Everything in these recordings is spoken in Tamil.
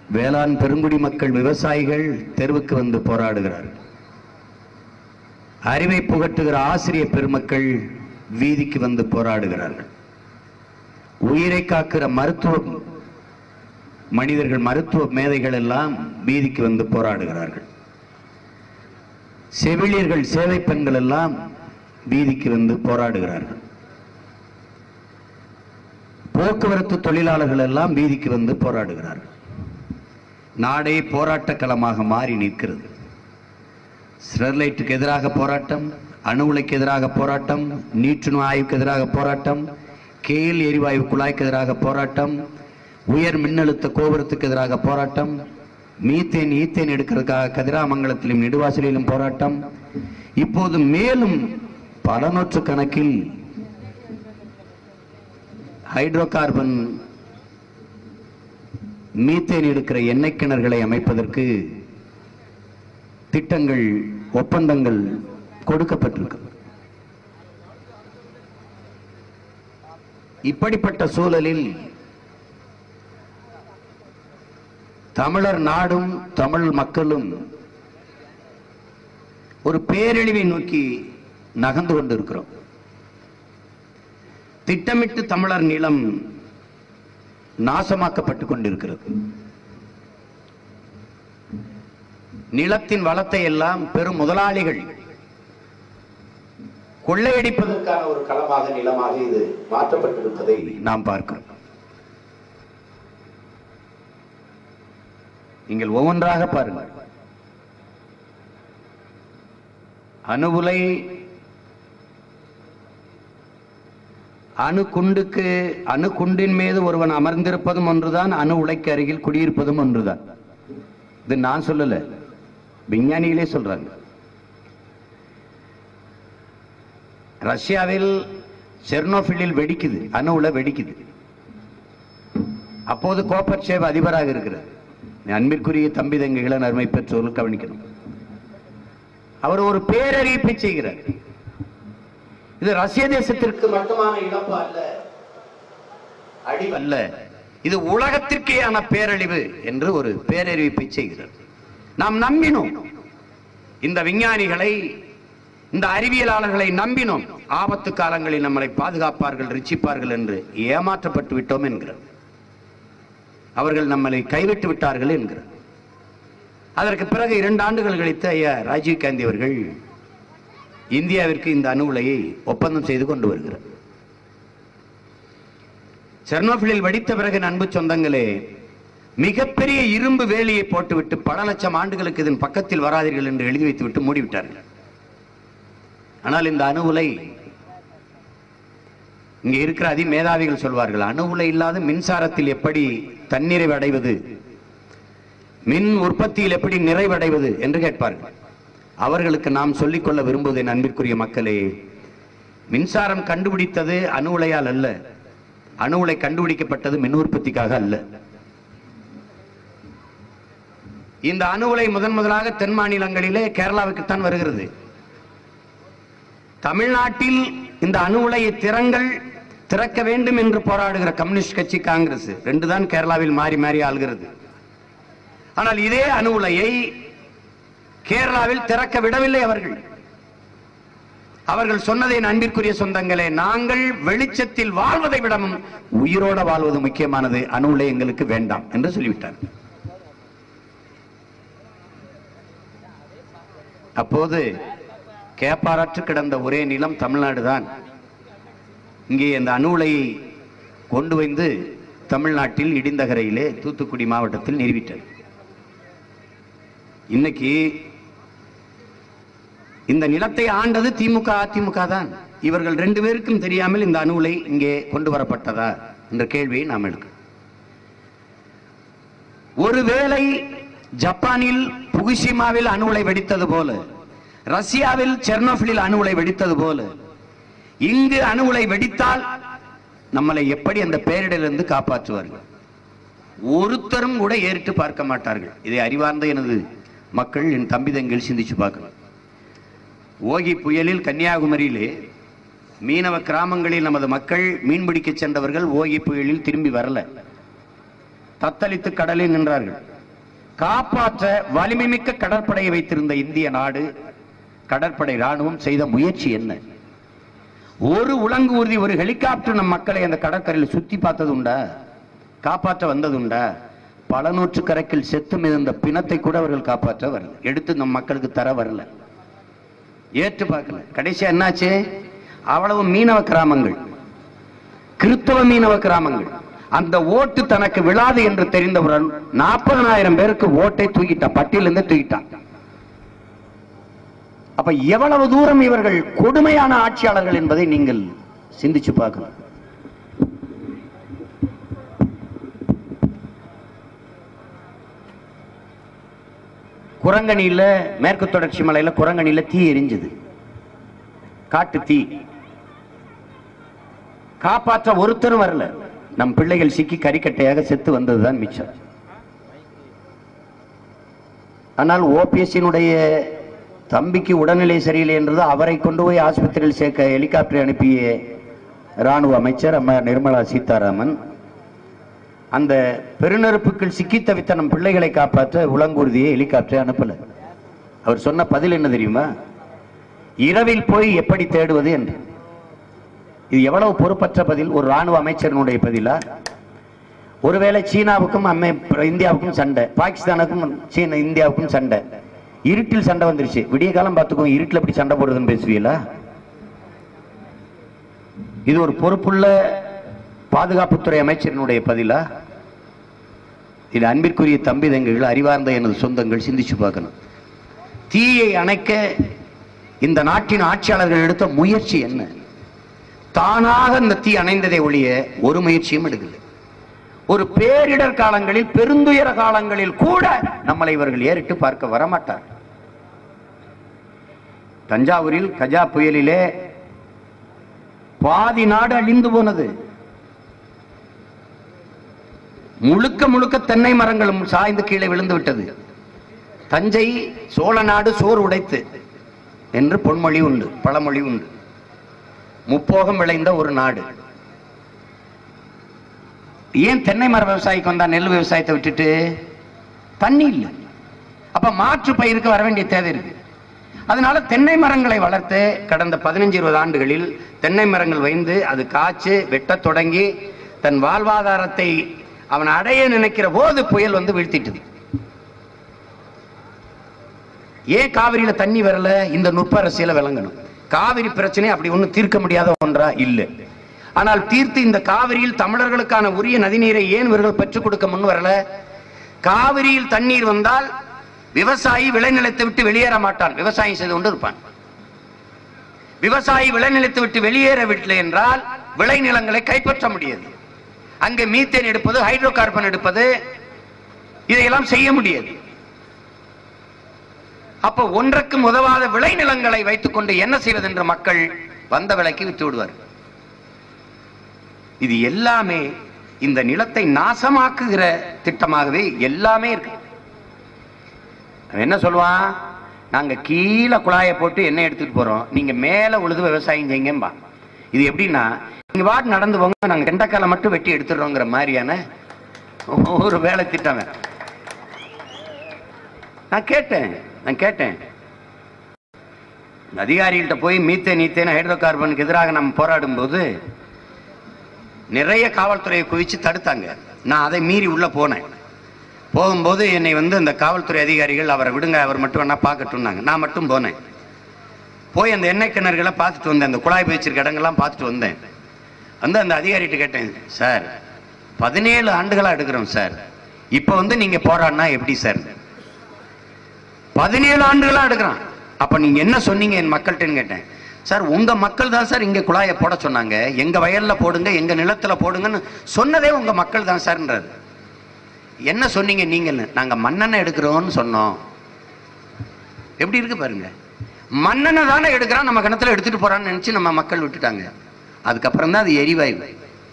வேளாண் பெருங்குடி மக்கள் விவசாயிகள் தெருவுக்கு வந்து போராடுகிறார்கள் அறிவை புகட்டுகிற ஆசிரியர் பெருமக்கள் வீதிக்கு வந்து போராடுகிறார்கள் உயிரை காக்கிற மருத்துவ மனிதர்கள் மருத்துவ மேதைகள் எல்லாம் வீதிக்கு வந்து போராடுகிறார்கள் செவிலியர்கள் சேவை பெண்கள் எல்லாம் வீதிக்கு வந்து போராடுகிறார்கள் போக்குவரத்து தொழிலாளர்கள் எல்லாம் வீதிக்கு வந்து போராடுகிறார்கள் நாடே போராட்ட களமாக மாறி நிற்கிறது ஸ்டெர்லைட்டுக்கு எதிராக போராட்டம் அணு உலைக்கு எதிராக போராட்டம் நீற்று ஆய்வுக்கு எதிராக போராட்டம் கேஎல் எரிவாயு குழாய்க்கு எதிராக போராட்டம் உயர் மின்னழுத்த கோபுரத்துக்கு எதிராக போராட்டம் மீத்தேன் ஈத்தேன் எடுக்கிறதுக்காக கதிராமங்கலத்திலும் நெடுவாசலிலும் போராட்டம் இப்போது மேலும் பல நூற்று கணக்கில் ஹைட்ரோ கார்பன் மீத்தேன் எடுக்கிற எண்ணெய் கிணறுகளை அமைப்பதற்கு திட்டங்கள் ஒப்பந்தங்கள் கொடுக்கப்பட்டிருக்கு இப்படிப்பட்ட சூழலில் தமிழர் நாடும் தமிழ் மக்களும் ஒரு பேரழிவை நோக்கி நகர்ந்து கொண்டிருக்கிறோம் திட்டமிட்டு தமிழர் நிலம் நாசமாக்கப்பட்டுக் கொண்டிருக்கிறது நிலத்தின் வளத்தை எல்லாம் பெரும் முதலாளிகள் கொள்ளையடிப்பதற்கான ஒரு களமாக நிலமாக இது மாற்றப்பட்டிருப்பதை நாம் பார்க்கிறோம் நீங்கள் ஒவ்வொன்றாக பாருங்கள் அணுவுலை அணு குண்டுக்கு அணு குண்டின் மீது ஒருவன் அமர்ந்திருப்பதும் ஒன்றுதான் அணு உலைக்கு அருகில் குடியிருப்பதும் ஒன்றுதான் இது நான் சொல்லல விஞ்ஞானிகளே சொல்றாங்க ரஷ்யாவில் செர்னோபிலில் வெடிக்குது அணு உலை வெடிக்குது அப்போது கோப்பர்சேவ் அதிபராக இருக்கிறார் அன்பிற்குரிய தம்பி தங்கைகளை நன்மை பெற்றோர்கள் கவனிக்கணும் அவர் ஒரு பேரறிவிப்பை செய்கிறார் இது ரஷ்ய தேசத்திற்கு மட்டுமான இழப்பு அல்ல அழிவு அல்ல இது உலகத்திற்கேயான பேரழிவு என்று ஒரு பேரறிவிப்பை செய்கிறார் நாம் நம்பினோம் இந்த விஞ்ஞானிகளை இந்த அறிவியலாளர்களை நம்பினோம் ஆபத்து காலங்களில் நம்மளை பாதுகாப்பார்கள் ரிச்சிப்பார்கள் என்று ஏமாற்றப்பட்டு விட்டோம் என்கிறார் அவர்கள் நம்மளை கைவிட்டு விட்டார்கள் என்கிறார் அதற்கு பிறகு இரண்டு ஆண்டுகள் கழித்து ஐயா ராஜீவ் காந்தி அவர்கள் இந்தியாவிற்கு இந்த அணு உலையை ஒப்பந்தம் செய்து கொண்டு வருகிறார் செர்னோபிலில் வெடித்த பிறகு அன்பு சொந்தங்களே மிகப்பெரிய இரும்பு வேலியை போட்டுவிட்டு பல லட்சம் ஆண்டுகளுக்கு இதன் பக்கத்தில் வராதீர்கள் என்று எழுதி வைத்துவிட்டு மூடிவிட்டார்கள் ஆனால் இந்த அணு உலை இங்க இருக்கிற அதி மேதாவிகள் சொல்வார்கள் அணு உலை இல்லாத மின்சாரத்தில் எப்படி தன்னிறைவு அடைவது மின் உற்பத்தியில் எப்படி நிறைவடைவது என்று கேட்பார்கள் அவர்களுக்கு நாம் சொல்லிக்கொள்ள விரும்புவது என் அன்பிற்குரிய மக்களே மின்சாரம் கண்டுபிடித்தது அணு உலையால் அல்ல அணு உலை கண்டுபிடிக்கப்பட்டது மின் உற்பத்திக்காக அல்ல இந்த அணு உலை முதன் முதலாக தென் மாநிலங்களிலே கேரளாவுக்குத்தான் வருகிறது தமிழ்நாட்டில் இந்த அணு உலையை திறங்கள் திறக்க வேண்டும் என்று போராடுகிற கம்யூனிஸ்ட் கட்சி காங்கிரஸ் ரெண்டு தான் கேரளாவில் மாறி மாறி ஆள்கிறது ஆனால் இதே அணு உலையை கேரளாவில் திறக்க விடவில்லை அவர்கள் அவர்கள் சொன்னதை என் அன்பிற்குரிய சொந்தங்களே நாங்கள் வெளிச்சத்தில் வாழ்வதை விடவும் உயிரோட வாழ்வது முக்கியமானது அணு உலை எங்களுக்கு வேண்டாம் என்று சொல்லிவிட்டார் அப்போது கேப்பாரற்று கிடந்த ஒரே நிலம் தமிழ்நாடு தான் இங்கே அந்த அணு உலையை கொண்டு வந்து தமிழ்நாட்டில் இடிந்தகரையிலே தூத்துக்குடி மாவட்டத்தில் நிறுவிட்டார் இன்னைக்கு இந்த நிலத்தை ஆண்டது திமுக அதிமுக தான் இவர்கள் ரெண்டு பேருக்கும் தெரியாமல் இந்த அணு உலை இங்கே கொண்டு வரப்பட்டதா என்ற கேள்வியை நாம் எடுக்க ஒருவேளை ஜப்பானில் புகுஷிமாவில் அணு உலை வெடித்தது போல ரஷ்யாவில் செர்னோபிலில் அணு உலை வெடித்தது போல இங்கு அணு உலை வெடித்தால் நம்மளை எப்படி அந்த பேரிடரிலிருந்து காப்பாற்றுவார்கள் ஒருத்தரும் கூட ஏறிட்டு பார்க்க மாட்டார்கள் இதை அறிவார்ந்த எனது மக்கள் என் தம்பி தங்கள் சிந்திச்சு பார்க்கணும் ஓகி புயலில் கன்னியாகுமரியிலே மீனவ கிராமங்களில் நமது மக்கள் மீன்பிடிக்க சென்றவர்கள் ஓகி புயலில் திரும்பி வரல தத்தளித்து கடலில் நின்றார்கள் காப்பாற்ற வலிமை மிக்க கடற்படையை வைத்திருந்த இந்திய நாடு கடற்படை ராணுவம் செய்த முயற்சி என்ன ஒரு உலங்கு ஊர்தி ஒரு ஹெலிகாப்டர் நம் மக்களை அந்த கடற்கரையில் சுத்தி பார்த்தது உண்டா காப்பாற்ற வந்தது உண்டா பல நூற்று கரைக்கில் செத்து மிதந்த பிணத்தை கூட அவர்கள் காப்பாற்ற வரல எடுத்து நம் மக்களுக்கு தர வரல ஏற்று பார்க்கல கடைசியா என்னாச்சு அவ்வளவு மீனவ கிராமங்கள் கிறிஸ்தவ மீனவ கிராமங்கள் அந்த ஓட்டு தனக்கு விழாது என்று தெரிந்தவுடன் நாற்பதனாயிரம் பேருக்கு ஓட்டை தூக்கிட்டான் பட்டியலிருந்து தூக்கிட்டான் அப்ப எவ்வளவு தூரம் இவர்கள் கொடுமையான ஆட்சியாளர்கள் என்பதை நீங்கள் சிந்திச்சு பார்க்கணும் குரங்கணியில மேற்கு தொடர்ச்சி மலையில குரங்கணியில தீ எரிஞ்சது காட்டு தீ காப்பாற்ற ஒருத்தரும் வரல நம் பிள்ளைகள் சிக்கி கறிக்கட்டையாக செத்து வந்ததுதான் மிச்சம் ஆனால் ஓபிஎஸ்ஸினுடைய தம்பிக்கு உடல்நிலை சரியில்லை என்றது அவரை கொண்டு போய் ஆஸ்பத்திரியில் சேர்க்க ஹெலிகாப்டர் அனுப்பிய ராணுவ அமைச்சர் அம்மா நிர்மலா சீதாராமன் அந்த பெருநெருப்புக்குள் சிக்கி தவித்த நம் பிள்ளைகளை காப்பாற்ற உலங்கூர்தியை ஹெலிகாப்டரை அனுப்பல அவர் சொன்ன பதில் என்ன தெரியுமா இரவில் போய் எப்படி தேடுவது என்று இது எவ்வளவு பொறுப்பற்ற பதில் ஒரு ராணுவ அமைச்சரினுடைய பதிலா ஒருவேளை சீனாவுக்கும் அம்மை இந்தியாவுக்கும் சண்டை பாகிஸ்தானுக்கும் சீன இந்தியாவுக்கும் சண்டை இருட்டில் சண்டை வந்துருச்சு விடிய காலம் பார்த்துக்கோ இருட்டில் எப்படி சண்டை போடுறதுன்னு பேசுவீங்களா இது ஒரு பொறுப்புள்ள பாதுகாப்புத்துறை அமைச்சரினுடைய பதிலா இது அன்பிற்குரிய தம்பி தங்கைகள் அறிவார்ந்த எனது சொந்தங்கள் சிந்திச்சு பார்க்கணும் தீயை அணைக்க இந்த நாட்டின் ஆட்சியாளர்கள் எடுத்த முயற்சி என்ன தானாக இந்த தீ அணைந்ததை ஒழிய ஒரு முயற்சியும் எடுக்கல ஒரு பேரிடர் காலங்களில் பெருந்துயர காலங்களில் கூட நம்மளை இவர்கள் ஏறிட்டு பார்க்க வரமாட்டார் தஞ்சாவூரில் கஜா புயலிலே பாதி நாடு அழிந்து போனது முழுக்க முழுக்க தென்னை மரங்களும் சாய்ந்து கீழே விழுந்து விட்டது தஞ்சை சோழ நாடு சோறு உடைத்து என்று பொன்மொழி உண்டு பழமொழி உண்டு முப்போகம் விளைந்த ஒரு நாடு ஏன் தென்னை மர விவசாயிக்கு வந்தா நெல் விவசாயத்தை விட்டுட்டு தண்ணி இல்லை அப்ப மாற்று பயிருக்கு வர வேண்டிய தேவை இருக்கு அதனால தென்னை மரங்களை வளர்த்து கடந்த பதினஞ்சு இருபது ஆண்டுகளில் தென்னை மரங்கள் வைந்து அது காய்ச்சு வெட்டத் தொடங்கி தன் வாழ்வாதாரத்தை அவன் அடைய நினைக்கிற போது புயல் வந்து வீழ்த்திட்டது ஏன் காவிரியில தண்ணி வரல இந்த நுட்ப அரசியல விளங்கணும் காவிரி பிரச்சனை அப்படி ஒண்ணும் தீர்க்க முடியாத ஒன்றா இல்லை ஆனால் தீர்த்து இந்த காவிரியில் தமிழர்களுக்கான உரிய நதிநீரை ஏன் இவர்கள் பெற்றுக் கொடுக்க முன் வரல காவிரியில் தண்ணீர் வந்தால் விவசாயி விளைநிலத்தை விட்டு வெளியேற மாட்டான் விவசாயம் செய்து கொண்டு இருப்பான் விவசாயி விளைநிலத்தை விட்டு வெளியேறவில்லை என்றால் விளைநிலங்களை கைப்பற்ற முடியாது அங்கே மீத்தேன் எடுப்பது ஹைட்ரோ கார்பன் எடுப்பது இதையெல்லாம் செய்ய முடியாது அப்ப ஒன்றுக்கும் உதவாத விளைநிலங்களை வைத்துக்கொண்டு என்ன செய்வது என்று மக்கள் வந்த விலைக்கு விட்டு விடுவார் இது எல்லாமே இந்த நிலத்தை நாசமாக்குகிற திட்டமாகவே எல்லாமே இருக்கு அவன் என்ன சொல்லுவான் நாங்க கீழே குழாயை போட்டு எண்ணெய் எடுத்துட்டு போறோம் நீங்க மேல உழுது விவசாயம் செய்யுங்கம்பா இது எப்படின்னா நீங்க பாட்டு நடந்து போங்க நாங்க கெண்டக்காலை மட்டும் வெட்டி எடுத்துடுறோங்கிற மாதிரியான ஒரு வேலை திட்டம் அவன். நான் கேட்டேன் நான் கேட்டேன் இந்த அதிகாரிகள்ட்ட போய் மீத்தேன் நீத்தேன் ஹைட்ரோ கார்பனுக்கு எதிராக நம்ம போராடும் போது நிறைய காவல்துறையை குவிச்சு தடுத்தாங்க நான் அதை மீறி உள்ள போனேன் போகும்போது என்னை வந்து அந்த காவல்துறை அதிகாரிகள் அவரை விடுங்க அவர் மட்டும் வேணா பார்க்கட்டும்னாங்க நான் மட்டும் போனேன் போய் அந்த எண்ணெய் கிணறுகளை பார்த்துட்டு வந்தேன் அந்த குழாய் வச்சிருக்க இடங்கள்லாம் பார்த்துட்டு வந்தேன் வந்து அந்த அதிகாரிகிட்ட கேட்டேன் சார் பதினேழு ஆண்டுகளா எடுக்கிறோம் சார் இப்போ வந்து நீங்க போராடினா எப்படி சார் பதினேழு ஆண்டுகளா எடுக்கிறான் அப்ப நீங்க என்ன சொன்னீங்க என் மக்கள்கிட்டன்னு கேட்டேன் சார் உங்க மக்கள் தான் சார் இங்க குழாயை போட சொன்னாங்க எங்க வயல்ல போடுங்க எங்க நிலத்துல போடுங்கன்னு சொன்னதே உங்க மக்கள் தான் சார்ன்றாரு என்ன சொன்னீங்க நீங்கன்னு நாங்க மண்ணெண்ணெய் எடுக்கிறோம்னு சொன்னோம் எப்படி இருக்கு பாருங்க மண்ணெண்ணெய் தானே எடுக்கிறான் நம்ம கிணத்துல எடுத்துட்டு போறான்னு நினைச்சு நம்ம மக்கள் விட்டுட்டாங்க அதுக்கப்புறம் தான் அது எரிவாயு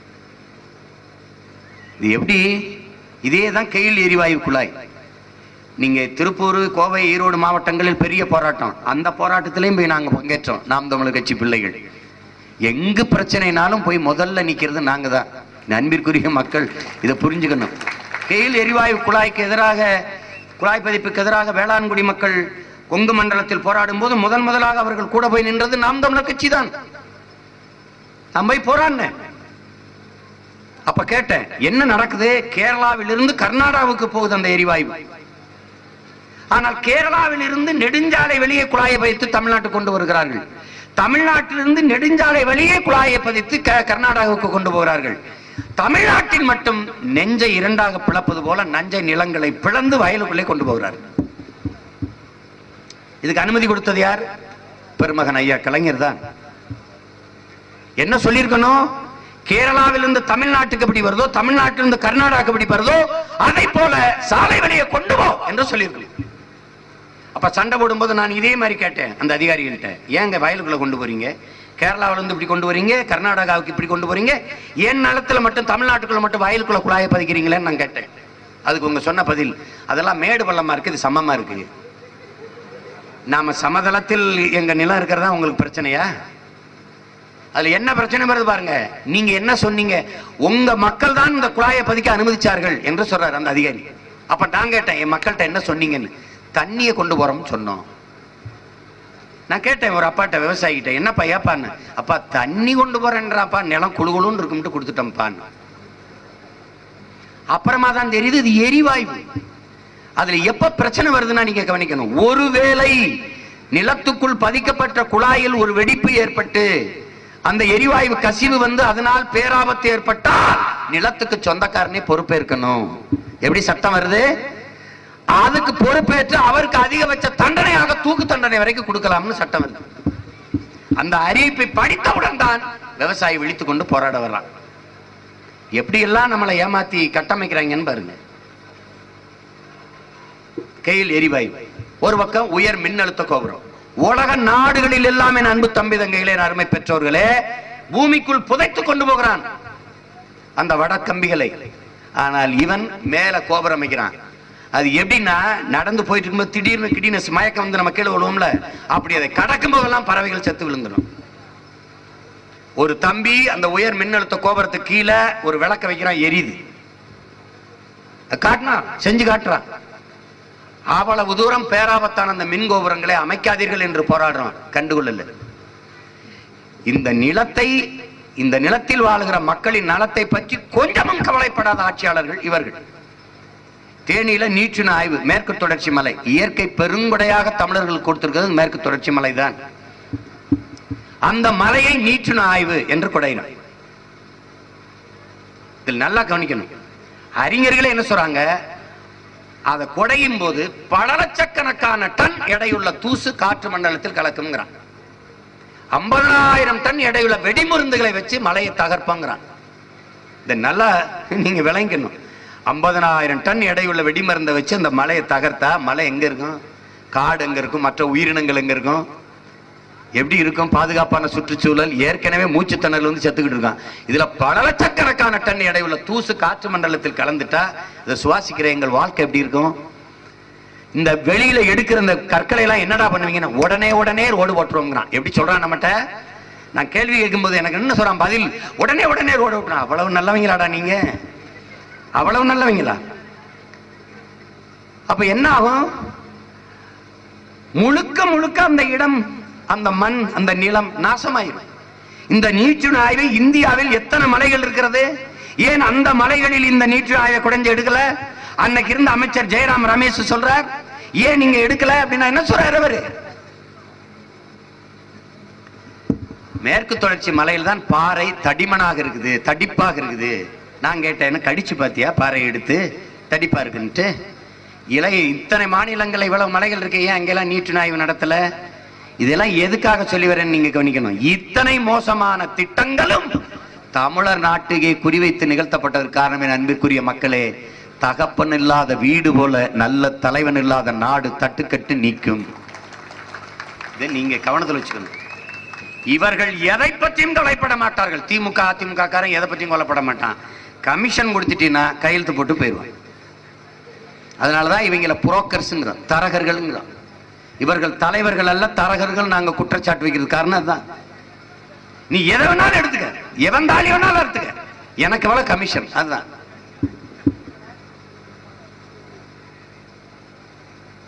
இது எப்படி இதே தான் கெயில் எரிவாயு குழாய் நீங்க திருப்பூர் கோவை ஈரோடு மாவட்டங்களில் பெரிய போராட்டம் அந்த போராட்டத்திலையும் போய் நாங்க பங்கேற்றோம் நாம் தமிழர் கட்சி பிள்ளைகள் எங்கு பிரச்சனைனாலும் போய் முதல்ல நிக்கிறது நாங்க தான் இந்த அன்பிற்குரிய மக்கள் இதை புரிஞ்சுக்கணும் கெயில் எரிவாயு குழாய்க்கு எதிராக குழாய் பதிப்புக்கு எதிராக வேளாண்குடி மக்கள் கொங்கு மண்டலத்தில் போராடும் போது முதன் முதலாக அவர்கள் கூட போய் நின்றது நாம் தமிழர் கட்சி தான் நான் போய் போராடினேன் அப்ப கேட்டேன் என்ன நடக்குது கேரளாவிலிருந்து கர்நாடகாவுக்கு போகுது அந்த எரிவாயு ஆனால் கேரளாவில் இருந்து நெடுஞ்சாலை வெளியே குழாயை பதித்து தமிழ்நாட்டுக்கு கொண்டு வருகிறார்கள் தமிழ்நாட்டிலிருந்து நெடுஞ்சாலை வெளியே குழாயை பதித்து க- கர்நாடகாவுக்கு கொண்டு போகிறார்கள் தமிழ்நாட்டில் மட்டும் நெஞ்சை இரண்டாக பிளப்பது போல நஞ்சை நிலங்களை பிளந்து வயலுக்குள்ளே கொண்டு போகிறார்கள் இதுக்கு அனுமதி கொடுத்தது யார் பெருமகன் ஐயா கலைஞர் தான் என்ன சொல்லியிருக்கணும் கேரளாவிலிருந்து தமிழ்நாட்டுக்கு எப்படி வருதோ தமிழ்நாட்டிலிருந்து கர்நாடகாவுக்கு எப்படி வருதோ அதை போல சாலை வழியை கொண்டு போ என்று சொல்லியிருக்கணும் அப்ப சண்டை போடும்போது நான் இதே மாதிரி கேட்டேன் அந்த அதிகாரிகள்கிட்ட ஏங்க வயலுக்குள்ள கொண்டு போறீங்க கேரளாவில இருந்து இப்படி கொண்டு வரீங்க கர்நாடகாவுக்கு இப்படி கொண்டு போறீங்க என் நிலத்துல மட்டும் தமிழ்நாட்டுக்குள்ள மட்டும் வயலுக்குள்ள குழாயை பதிக்கிறீங்களேன்னு நான் கேட்டேன் அதுக்கு உங்க சொன்ன பதில் அதெல்லாம் மேடு பள்ளமா இருக்கு இது சமமா இருக்கு நாம சமதளத்தில் எங்க நிலம் இருக்கிறதா உங்களுக்கு பிரச்சனையா அதுல என்ன பிரச்சனை வருது பாருங்க நீங்க என்ன சொன்னீங்க உங்க மக்கள் தான் இந்த குழாயை பதிக்க அனுமதிச்சார்கள் என்று சொல்றாரு அந்த அதிகாரி அப்ப நான் கேட்டேன் என் மக்கள்கிட்ட என்ன சொன்னீங்கன்னு தண்ணியை கொண்டு போறோம்னு சொன்னோம் நான் கேட்டேன் ஒரு அப்பாட்ட விவசாயிகிட்ட என்னப்பா ஏப்பான்னு அப்பா தண்ணி கொண்டு போறேன்றாப்பா நிலம் குழுகுழுன்னு இருக்கும்ட்டு கொடுத்துட்டோம்ப்பான்னு அப்புறமா தான் தெரியுது இது எரிவாயு அதுல எப்ப பிரச்சனை வருதுன்னா நீங்க கவனிக்கணும் ஒருவேளை நிலத்துக்குள் பதிக்கப்பட்ட குழாயில் ஒரு வெடிப்பு ஏற்பட்டு அந்த எரிவாயு கசிவு வந்து அதனால் பேராபத்து ஏற்பட்டால் நிலத்துக்கு சொந்தக்காரனே பொறுப்பேற்கணும் எப்படி சட்டம் வருது அதுக்கு பொறுப்பேற்று அவருக்கு அதிகபட்ச தண்டனையாக தூக்கு தண்டனை வரைக்கும் கொடுக்கலாம்னு சட்டம் வருது அந்த அறிவிப்பை படித்தவுடன் தான் விவசாயி விழித்துக் கொண்டு போராட வர்றான் எப்படி எல்லாம் நம்மளை ஏமாத்தி கட்டமைக்கிறாங்கன்னு பாருங்க கையில் எரிவாயு ஒரு பக்கம் உயர் மின்னழுத்த கோபுரம் உலக நாடுகளில் எல்லாம் என் அன்பு தம்பி தங்கைகளே என் அருமை பெற்றோர்களே பூமிக்குள் புதைத்துக் கொண்டு போகிறான் அந்த வடக்கம்பிகளை ஆனால் இவன் மேல கோபுரம் வைக்கிறான் அது எப்படின்னா நடந்து போயிட்டு இருக்கும்போது திடீர்னு கிடீர்னு மயக்கம் வந்து நம்ம கீழே விழுவோம்ல அப்படி அதை கடக்கும் போதெல்லாம் பறவைகள் செத்து விழுந்துடும் ஒரு தம்பி அந்த உயர் மின்னழுத்த கோபுரத்துக்கு கீழே ஒரு விளக்க வைக்கிறான் எரியுது காட்டினா செஞ்சு காட்டுறான் அவ்வளவு தூரம் பேராபத்தான அந்த மின் கோபுரங்களை அமைக்காதீர்கள் என்று போராடுறோம் கண்டுகொள்ளல இந்த நிலத்தை இந்த நிலத்தில் வாழுகிற மக்களின் நலத்தை பற்றி கொஞ்சமும் கவலைப்படாத ஆட்சியாளர்கள் இவர்கள் தேனியில நீற்றின ஆய்வு மேற்கு தொடர்ச்சி மலை இயற்கை பெருங்கொடையாக தமிழர்கள் கொடுத்திருக்கிறது மேற்கு தொடர்ச்சி மலை தான் அந்த மலையை நீற்றின ஆய்வு என்று கொடையினார் இதில் நல்லா கவனிக்கணும் அறிஞர்களே என்ன சொல்றாங்க அதை குடையும் போது பல லட்சக்கணக்கான டன் எடையுள்ள தூசு காற்று மண்டலத்தில் கலக்குங்கிறான் ஐம்பதாயிரம் டன் எடையுள்ள வெடிமருந்துகளை வச்சு மலையை தகர்ப்பாங்கிறான் இதை நல்லா நீங்க விளங்கணும் ஐம்பதனாயிரம் டன் எடையுள்ள வெடிமருந்தை வச்சு அந்த மலையை தகர்த்தா மலை எங்க இருக்கும் காடு எங்க இருக்கும் மற்ற உயிரினங்கள் எங்க இருக்கும் எப்படி இருக்கும் பாதுகாப்பான சுற்றுச்சூழல் ஏற்கனவே மூச்சு திணறல் வந்து செத்துக்கிட்டு இருக்கான் இதுல பல லட்சக்கணக்கான டன் எடையுள்ள தூசு காற்று மண்டலத்தில் கலந்துட்டா இதை சுவாசிக்கிற எங்கள் வாழ்க்கை எப்படி இருக்கும் இந்த வெளியில எடுக்கிற இந்த கற்களை எல்லாம் என்னடா பண்ணுவீங்கன்னா உடனே உடனே ரோடு ஓட்டுறோங்கிறான் எப்படி சொல்றான் நம்மகிட்ட நான் கேள்வி கேட்கும்போது எனக்கு என்ன சொல்றான் பதில் உடனே உடனே ரோடு ஓட்டுறான் அவ்வளவு நல்லவங்களாடா நீங்க அவ்வளவு நல்லவங்களா அப்ப என்ன ஆகும் முழுக்க முழுக்க அந்த இடம் அந்த மண் அந்த நிலம் நாசமாயிரும் இந்த நீச்சுண ஆய்வு இந்தியாவில் எத்தனை மலைகள் இருக்கிறது ஏன் அந்த மலைகளில் இந்த நீற்று ஆய்வை குறைஞ்சு எடுக்கல அன்னைக்கு இருந்த அமைச்சர் ஜெயராம் ரமேஷ் சொல்றார் ஏன் நீங்க எடுக்கல அப்படின்னா என்ன சொல்றாரு அவரு மேற்கு தொடர்ச்சி மலையில் தான் பாறை தடிமனாக இருக்குது தடிப்பாக இருக்குது நான் கேட்டேன் என்ன கடிச்சு பாத்தியா பாறை எடுத்து தடிப்பா இருக்குன்ட்டு இலை இத்தனை மாநிலங்கள் இவ்வளவு மலைகள் இருக்கு ஏன் அங்கெல்லாம் நீட்டு ஆய்வு நடத்தல இதெல்லாம் எதுக்காக சொல்லி வரேன்னு நீங்க கவனிக்கணும் இத்தனை மோசமான திட்டங்களும் தமிழர் நாட்டுக்கே குறிவைத்து நிகழ்த்தப்பட்டதற்கு காரணம் என் அன்பிற்குரிய மக்களே தகப்பன் இல்லாத வீடு போல நல்ல தலைவன் இல்லாத நாடு தட்டுக்கட்டு நீக்கும் இதை நீங்க கவனத்தில் வச்சுக்கணும் இவர்கள் எதை பற்றியும் கவலைப்பட மாட்டார்கள் திமுக அதிமுக காரன் எதை பற்றியும் கவலைப்பட மாட்டான் கமிஷன் கொடுத்துட்டீங்கன்னா கையெழுத்து போட்டு போயிடுவான் அதனாலதான் இவங்கள புரோக்கர்ஸ்ங்கிறோம் தரகர்கள்ங்கிறோம் இவர்கள் தலைவர்கள் அல்ல தரகர்கள் நாங்க குற்றச்சாட்டு வைக்கிறது காரணம் அதுதான் நீ எதை வேணாலும் எடுத்துக்க எவன் தாலி வேணாலும் எடுத்துக்க எனக்கு எவ்வளவு கமிஷன் அதுதான்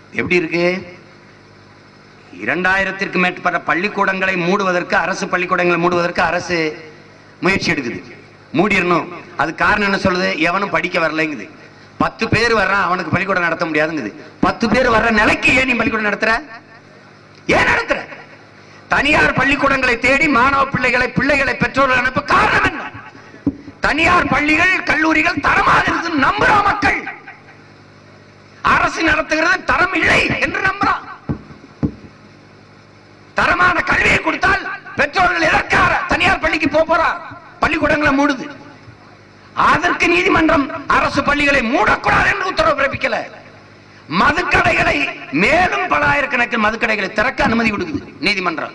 எப்படி இருக்கு இரண்டாயிரத்திற்கு மேற்பட்ட பள்ளிக்கூடங்களை மூடுவதற்கு அரசு பள்ளிக்கூடங்களை மூடுவதற்கு அரசு முயற்சி எடுக்குது மூடிடணும் அது காரணம் என்ன சொல்லுது எவனும் படிக்க வரலைங்குது பத்து பேர் வர்றான் அவனுக்கு பள்ளிக்கூடம் நடத்த முடியாதுங்குது பத்து பேர் வர்ற நிலைக்கு ஏன் நீ பள்ளிக்கூடம் நடத்துற ஏன் நடத்துற தனியார் பள்ளிக்கூடங்களை தேடி மாணவ பிள்ளைகளை பிள்ளைகளை பெற்றோர்கள் அனுப்ப காரணம் என்ன தனியார் பள்ளிகள் கல்லூரிகள் தரமாக இருக்கு நம்புறா மக்கள் அரசு நடத்துகிறது தரம் இல்லை என்று நம்புறான் தரமான கல்வியை கொடுத்தால் பெற்றோர்கள் எதற்காக தனியார் பள்ளிக்கு போக போறார் பள்ளிக்கூடங்களை மூடுது அதற்கு நீதிமன்றம் அரசு பள்ளிகளை மூடக்கூடாது என்று உத்தரவு பிறப்பிக்கல மதுக்கடைகளை மேலும் பல ஆயிரக்கணக்கில் மதுக்கடைகளை திறக்க அனுமதி கொடுக்குது நீதிமன்றம்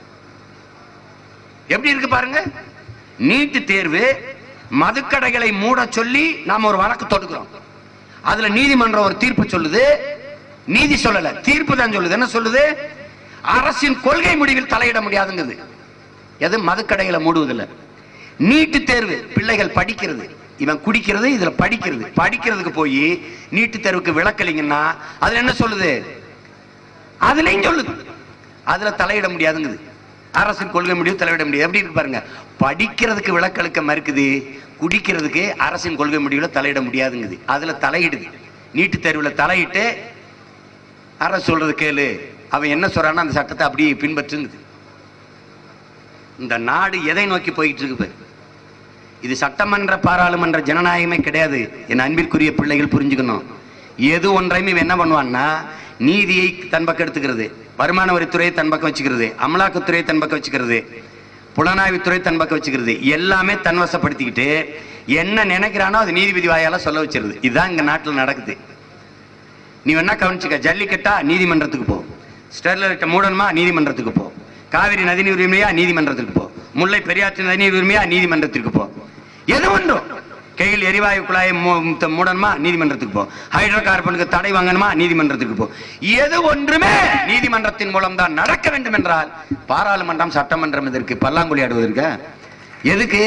எப்படி இருக்கு பாருங்க நீட்டு தேர்வு மதுக்கடைகளை மூட சொல்லி நாம ஒரு வழக்கு தொடுக்கிறோம் அதுல நீதிமன்றம் ஒரு தீர்ப்பு சொல்லுது நீதி சொல்லல தீர்ப்பு தான் சொல்லுது என்ன சொல்லுது அரசின் கொள்கை முடிவில் தலையிட முடியாதுங்குது எது மதுக்கடைகளை மூடுவதில்லை நீட்டு தேர்வு பிள்ளைகள் படிக்கிறது இவன் குடிக்கிறது இதுல படிக்கிறது படிக்கிறதுக்கு போய் நீட்டு தேர்வுக்கு விளக்கலிங்கன்னா அதுல என்ன சொல்லுது அதுலயும் சொல்லுது அதுல தலையிட முடியாதுங்குது அரசின் கொள்கை முடிவு தலையிட முடியாது எப்படி இருக்கு பாருங்க படிக்கிறதுக்கு விளக்களிக்க மறுக்குது குடிக்கிறதுக்கு அரசின் கொள்கை முடிவுல தலையிட முடியாதுங்குது அதுல தலையிடுது நீட்டு தேர்வுல தலையிட்டு அரசு சொல்றது கேளு அவன் என்ன சொல்றானோ அந்த சட்டத்தை அப்படியே பின்பற்றுங்குது இந்த நாடு எதை நோக்கி போயிட்டு இருக்கு பாரு. இது சட்டமன்ற பாராளுமன்ற ஜனநாயகமே கிடையாது என் அன்பிற்குரிய பிள்ளைகள் புரிஞ்சுக்கணும் எது ஒன்றையும் இவன் என்ன பண்ணுவான்னா நீதியை தன் பக்கம் எடுத்துக்கிறது வருமான வரித்துறையை தன் பக்கம் வச்சுக்கிறது அமலாக்கத்துறையை தன் பக்கம் வச்சுக்கிறது புலனாய்வுத்துறை தன் பக்கம் வச்சுக்கிறது எல்லாமே தன் வசப்படுத்திக்கிட்டு என்ன நினைக்கிறானோ அது நீதிபதி வாயால சொல்ல வச்சிருது இதுதான் இங்க நாட்டில் நடக்குது நீ வேணா கவனிச்சுக்க ஜல்லிக்கட்டா நீதிமன்றத்துக்கு போ ஸ்டெர்லைட்டை மூடணுமா நீதிமன்றத்துக்கு போ காவிரி நதிநீர் உரிமையா நீதிமன்றத்துக்கு போ முல்லை பெரியாற்று நதிநீர் உரிமையா நீதிமன்றத்திற்கு போ எது ஒன்றும் கையில் எரிவாயு குழாயை மூ- த- மூடணுமா நீதிமன்றத்துக்கு போ ஹைட்ரோ கார்பனுக்கு தடை வாங்கணுமா நீதிமன்றத்துக்கு போ எது ஒன்றுமே நீதிமன்றத்தின் மூலம் தான் நடக்க வேண்டும் என்றால் பாராளுமன்றம் சட்டமன்றம் இதற்கு பல்லாங்குழி ஆடுவதற்கு எதுக்கு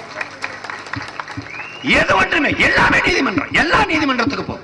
எது ஒன்றுமே எல்லாமே நீதிமன்றம் எல்லா நீதிமன்றத்துக்கு போ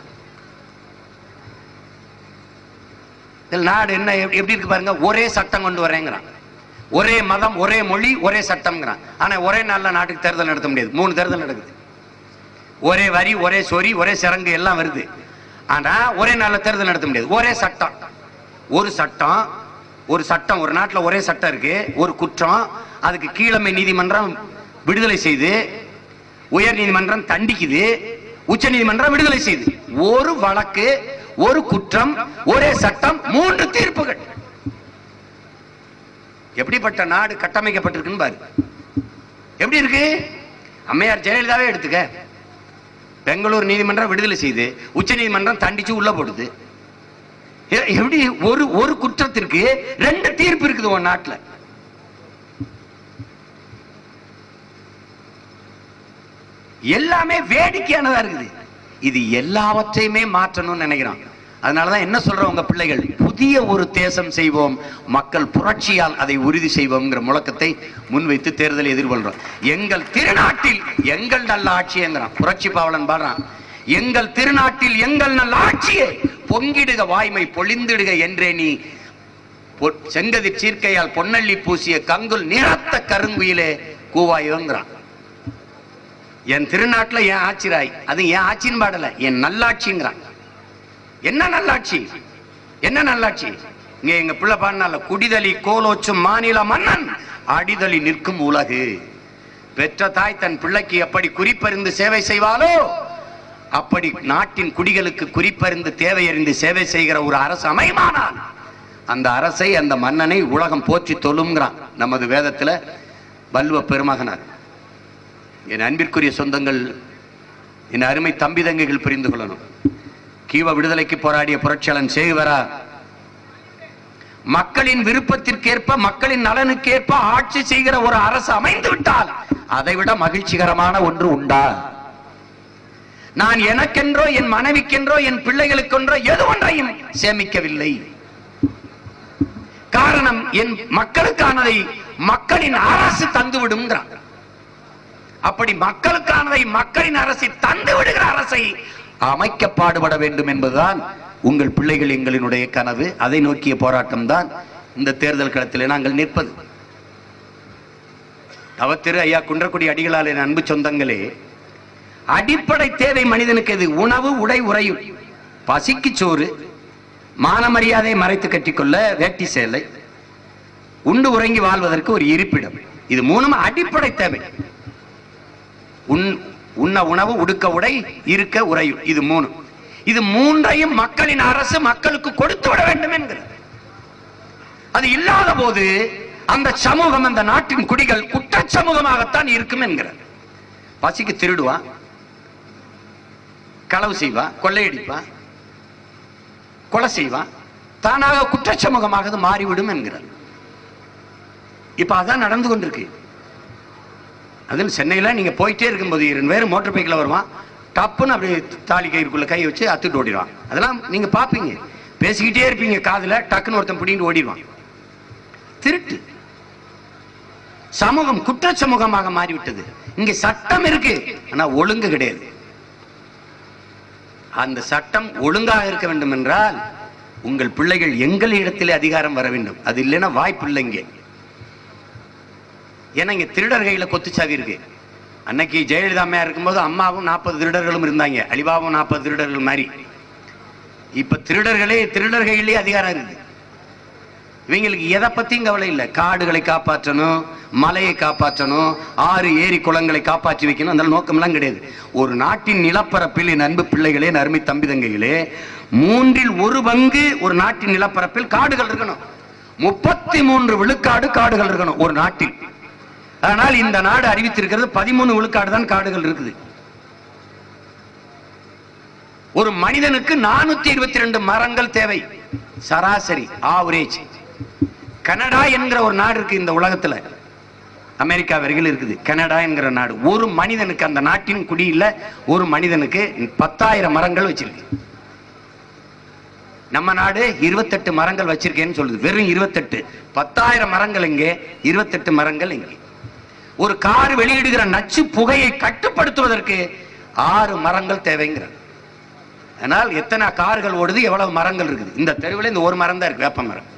இதில் நாடு என்ன எப்படி எப்படி இருக்கு பாருங்க ஒரே சட்டம் கொண்டு வரேங்கிறான் ஒரே மதம் ஒரே மொழி ஒரே சட்டம்ங்கிறான் ஆனா ஒரே நாள்ல நாட்டுக்கு தேர்தல் நடத்த முடியாது மூணு தேர்தல் நடக்குது ஒரே வரி ஒரே சொறி ஒரே சரங்கு எல்லாம் வருது ஆனா ஒரே நாள்ல தேர்தல் நடத்த முடியாது ஒரே சட்டம் ஒரு சட்டம் ஒரு சட்டம் ஒரு நாட்டுல ஒரே சட்டம் இருக்கு ஒரு குற்றம் அதுக்கு கீழமை நீதிமன்றம் விடுதலை செய்து உயர் நீதிமன்றம் தண்டிக்குது உச்ச நீதிமன்றம் விடுதலை செய்து ஒரு வழக்கு ஒரு குற்றம் ஒரே சட்டம் மூன்று தீர்ப்புகள் எப்படிப்பட்ட நாடு கட்டமைக்கப்பட்டிருக்குன்னு பாரு எப்படி இருக்கு அம்மையார் ஜெயலலிதாவே எடுத்துக்க பெங்களூர் நீதிமன்றம் விடுதலை செய்து உச்ச நீதிமன்றம் தண்டிச்சு உள்ள போடுது எ- எப்படி ஒரு ஒரு குற்றத்திற்கு ரெண்டு தீர்ப்பு இருக்குது உன் நாட்டுல எல்லாமே வேடிக்கையானதா இருக்குது இது எல்லாவற்றையுமே மாற்றணும்னு நினைக்கிறான் அதனாலதான் என்ன சொல்றோம் உங்க பிள்ளைகள் புதிய ஒரு தேசம் செய்வோம் மக்கள் புரட்சியால் அதை உறுதி செய்வோம்ங்கிற முழக்கத்தை முன்வைத்து தேர்தலை எதிர்கொள்றோம் எங்கள் திருநாட்டில் எங்கள் நல்ல ஆட்சிங்கிறான் புரட்சி பாவலன் பாடுறான் எங்கள் திருநாட்டில் எங்கள் நல்ல ஆட்சியை பொங்கிடுக வாய்மை பொழிந்திடுக என்றே நீ பொ- செங்கதிர் சீர்க்கையால் பொன்னள்ளி பூசிய கங்குல் நிறத்த கருங்குயிலே கூவாயுங்கிறான் என் திருநாட்டுல என் ஆட்சிராய் அது என் ஆட்சின்னு பாடல என் நல்லாட்சிங்கிறான் என்ன நல்லாட்சி என்ன நல்லாட்சி இங்க எங்க பிள்ளை பாடினால குடிதலி கோலோச்சும் மாநில மன்னன் அடிதலி நிற்கும் உலகு பெற்ற தாய் தன் பிள்ளைக்கு எப்படி குறிப்பறிந்து சேவை செய்வாளோ அப்படி நாட்டின் குடிகளுக்கு குறிப்பறிந்து தேவையறிந்து சேவை செய்கிற ஒரு அரசு அமையுமானால் அந்த அரசை அந்த மன்னனை உலகம் போற்றி தொழுங்கிறான் நமது வேதத்துல வல்வ பெருமகனார் என் அன்பிற்குரிய சொந்தங்கள் என் அருமை தம்பி தங்கைகள் புரிந்து கொள்ளணும் கீவ விடுதலைக்கு போராடிய புரட்சியாளன் சேகுவரா மக்களின் விருப்பத்திற்கேற்ப மக்களின் நலனுக்கேற்ப ஆட்சி செய்கிற ஒரு அரசு அமைந்து விட்டால் அதைவிட மகிழ்ச்சிகரமான ஒன்று உண்டா நான் எனக்கென்றோ என் மனைவிக்கென்றோ என் பிள்ளைகளுக்கென்றோ எது ஒன்றையும் சேமிக்கவில்லை காரணம் என் மக்களுக்கானதை மக்களின் அரசு தந்து விடுங்கிறான் அப்படி மக்களுக்கானதை மக்களின் அரசை தந்து விடுகிற அரசை அமைக்க பாடுபட வேண்டும் என்பதுதான் உங்கள் பிள்ளைகள் எங்களினுடைய கனவு அதை நோக்கிய போராட்டம் தான் இந்த தேர்தல் களத்திலே நாங்கள் நிற்பது தவத்திரு ஐயா குன்றக்குடி அடிகளால் என் அன்பு சொந்தங்களே அடிப்படை தேவை மனிதனுக்கு எது உணவு உடை உறையும் பசிக்கு சோறு மானமரியாதை மறைத்து கட்டிக்கொள்ள வேட்டி சேலை உண்டு உறங்கி வாழ்வதற்கு ஒரு இருப்பிடம் இது மூணும் அடிப்படை தேவை உண் உண்ண உணவு உடுக்க உடை இருக்க உறையும் இது மூணு இது மூன்றையும் மக்களின் அரசு மக்களுக்கு கொடுத்து விட வேண்டும் என்கிறது அது இல்லாத போது அந்த சமூகம் அந்த நாட்டின் குடிகள் குற்ற சமூகமாகத்தான் இருக்கும் என்கிறார் பசிக்கு திருடுவான் களவு செய்வான் கொள்ளையடிப்பான் கொலை செய்வான் தானாக குற்ற சமூகமாக அது மாறிவிடும் என்கிறார் இப்ப அதான் நடந்து கொண்டிருக்கு அதில் சென்னையில நீங்க போயிட்டே இருக்கும்போது இரண்டு பேர் மோட்டர் பைக்கில் வருவான் டப்புன்னு அப்படியே தாலி கயிறுக்குள்ள கை வச்சு அத்துட்டு ஓடிடுவான் அதெல்லாம் நீங்க பாப்பீங்க பேசிக்கிட்டே இருப்பீங்க காதுல டக்குன்னு ஒருத்தன் பிடிங்கிட்டு ஓடிடுவான் திருட்டு சமூகம் குற்ற சமூகமாக மாறிவிட்டது இங்க சட்டம் இருக்கு ஆனா ஒழுங்கு கிடையாது அந்த சட்டம் ஒழுங்காக இருக்க வேண்டும் என்றால் உங்கள் பிள்ளைகள் எங்கள் இடத்திலே அதிகாரம் வர வேண்டும் அது இல்லைன்னா வாய்ப்பு இல்லை இங்கே ஏன்னா இங்க திருடர் கையில கொத்துச்சாவி இருக்கு அன்னைக்கு ஜெயலலிதா அம்மையா இருக்கும்போது அம்மாவும் நாற்பது திருடர்களும் இருந்தாங்க அலிபாவும் நாற்பது திருடர்கள் மாதிரி இப்ப திருடர்களே திருடர் கையிலே அதிகாரம் இருக்கு இவங்களுக்கு எதை பத்தியும் கவலை இல்லை காடுகளை காப்பாற்றணும் மலையை காப்பாற்றணும் ஆறு ஏரி குளங்களை காப்பாற்றி வைக்கணும் அந்த நோக்கம்லாம் கிடையாது ஒரு நாட்டின் நிலப்பரப்பில் என் அன்பு பிள்ளைகளே என் அருமை தம்பி தங்கைகளே மூன்றில் ஒரு பங்கு ஒரு நாட்டின் நிலப்பரப்பில் காடுகள் இருக்கணும் முப்பத்தி மூன்று விழுக்காடு காடுகள் இருக்கணும் ஒரு நாட்டில் ஆனால் இந்த நாடு அறிவித்திருக்கிறது பதிமூணு விழுக்காடு தான் காடுகள் இருக்குது ஒரு மனிதனுக்கு நானூத்தி இருபத்தி ரெண்டு மரங்கள் தேவை சராசரி ஆவரேஜ் கனடா என்கிற ஒரு நாடு இருக்கு இந்த உலகத்துல அமெரிக்கா வரையில் இருக்குது கனடா என்கிற நாடு ஒரு மனிதனுக்கு அந்த நாட்டின் குடியில ஒரு மனிதனுக்கு பத்தாயிரம் மரங்கள் வச்சிருக்கு நம்ம நாடு இருபத்தெட்டு மரங்கள் வச்சிருக்கேன்னு சொல்லுது வெறும் இருபத்தெட்டு பத்தாயிரம் மரங்கள் இங்கே இருபத்தெட்டு மரங்கள் இங்கே ஒரு கார் வெளியிடுகிற நச்சு புகையை கட்டுப்படுத்துவதற்கு ஆறு மரங்கள் தேவைங்கிறார் அதனால் எத்தனை கார்கள் ஓடுது எவ்வளவு மரங்கள் இருக்குது இந்த தெருவில் இந்த ஒரு மரம் தான் இருக்கு வேப்ப மரம்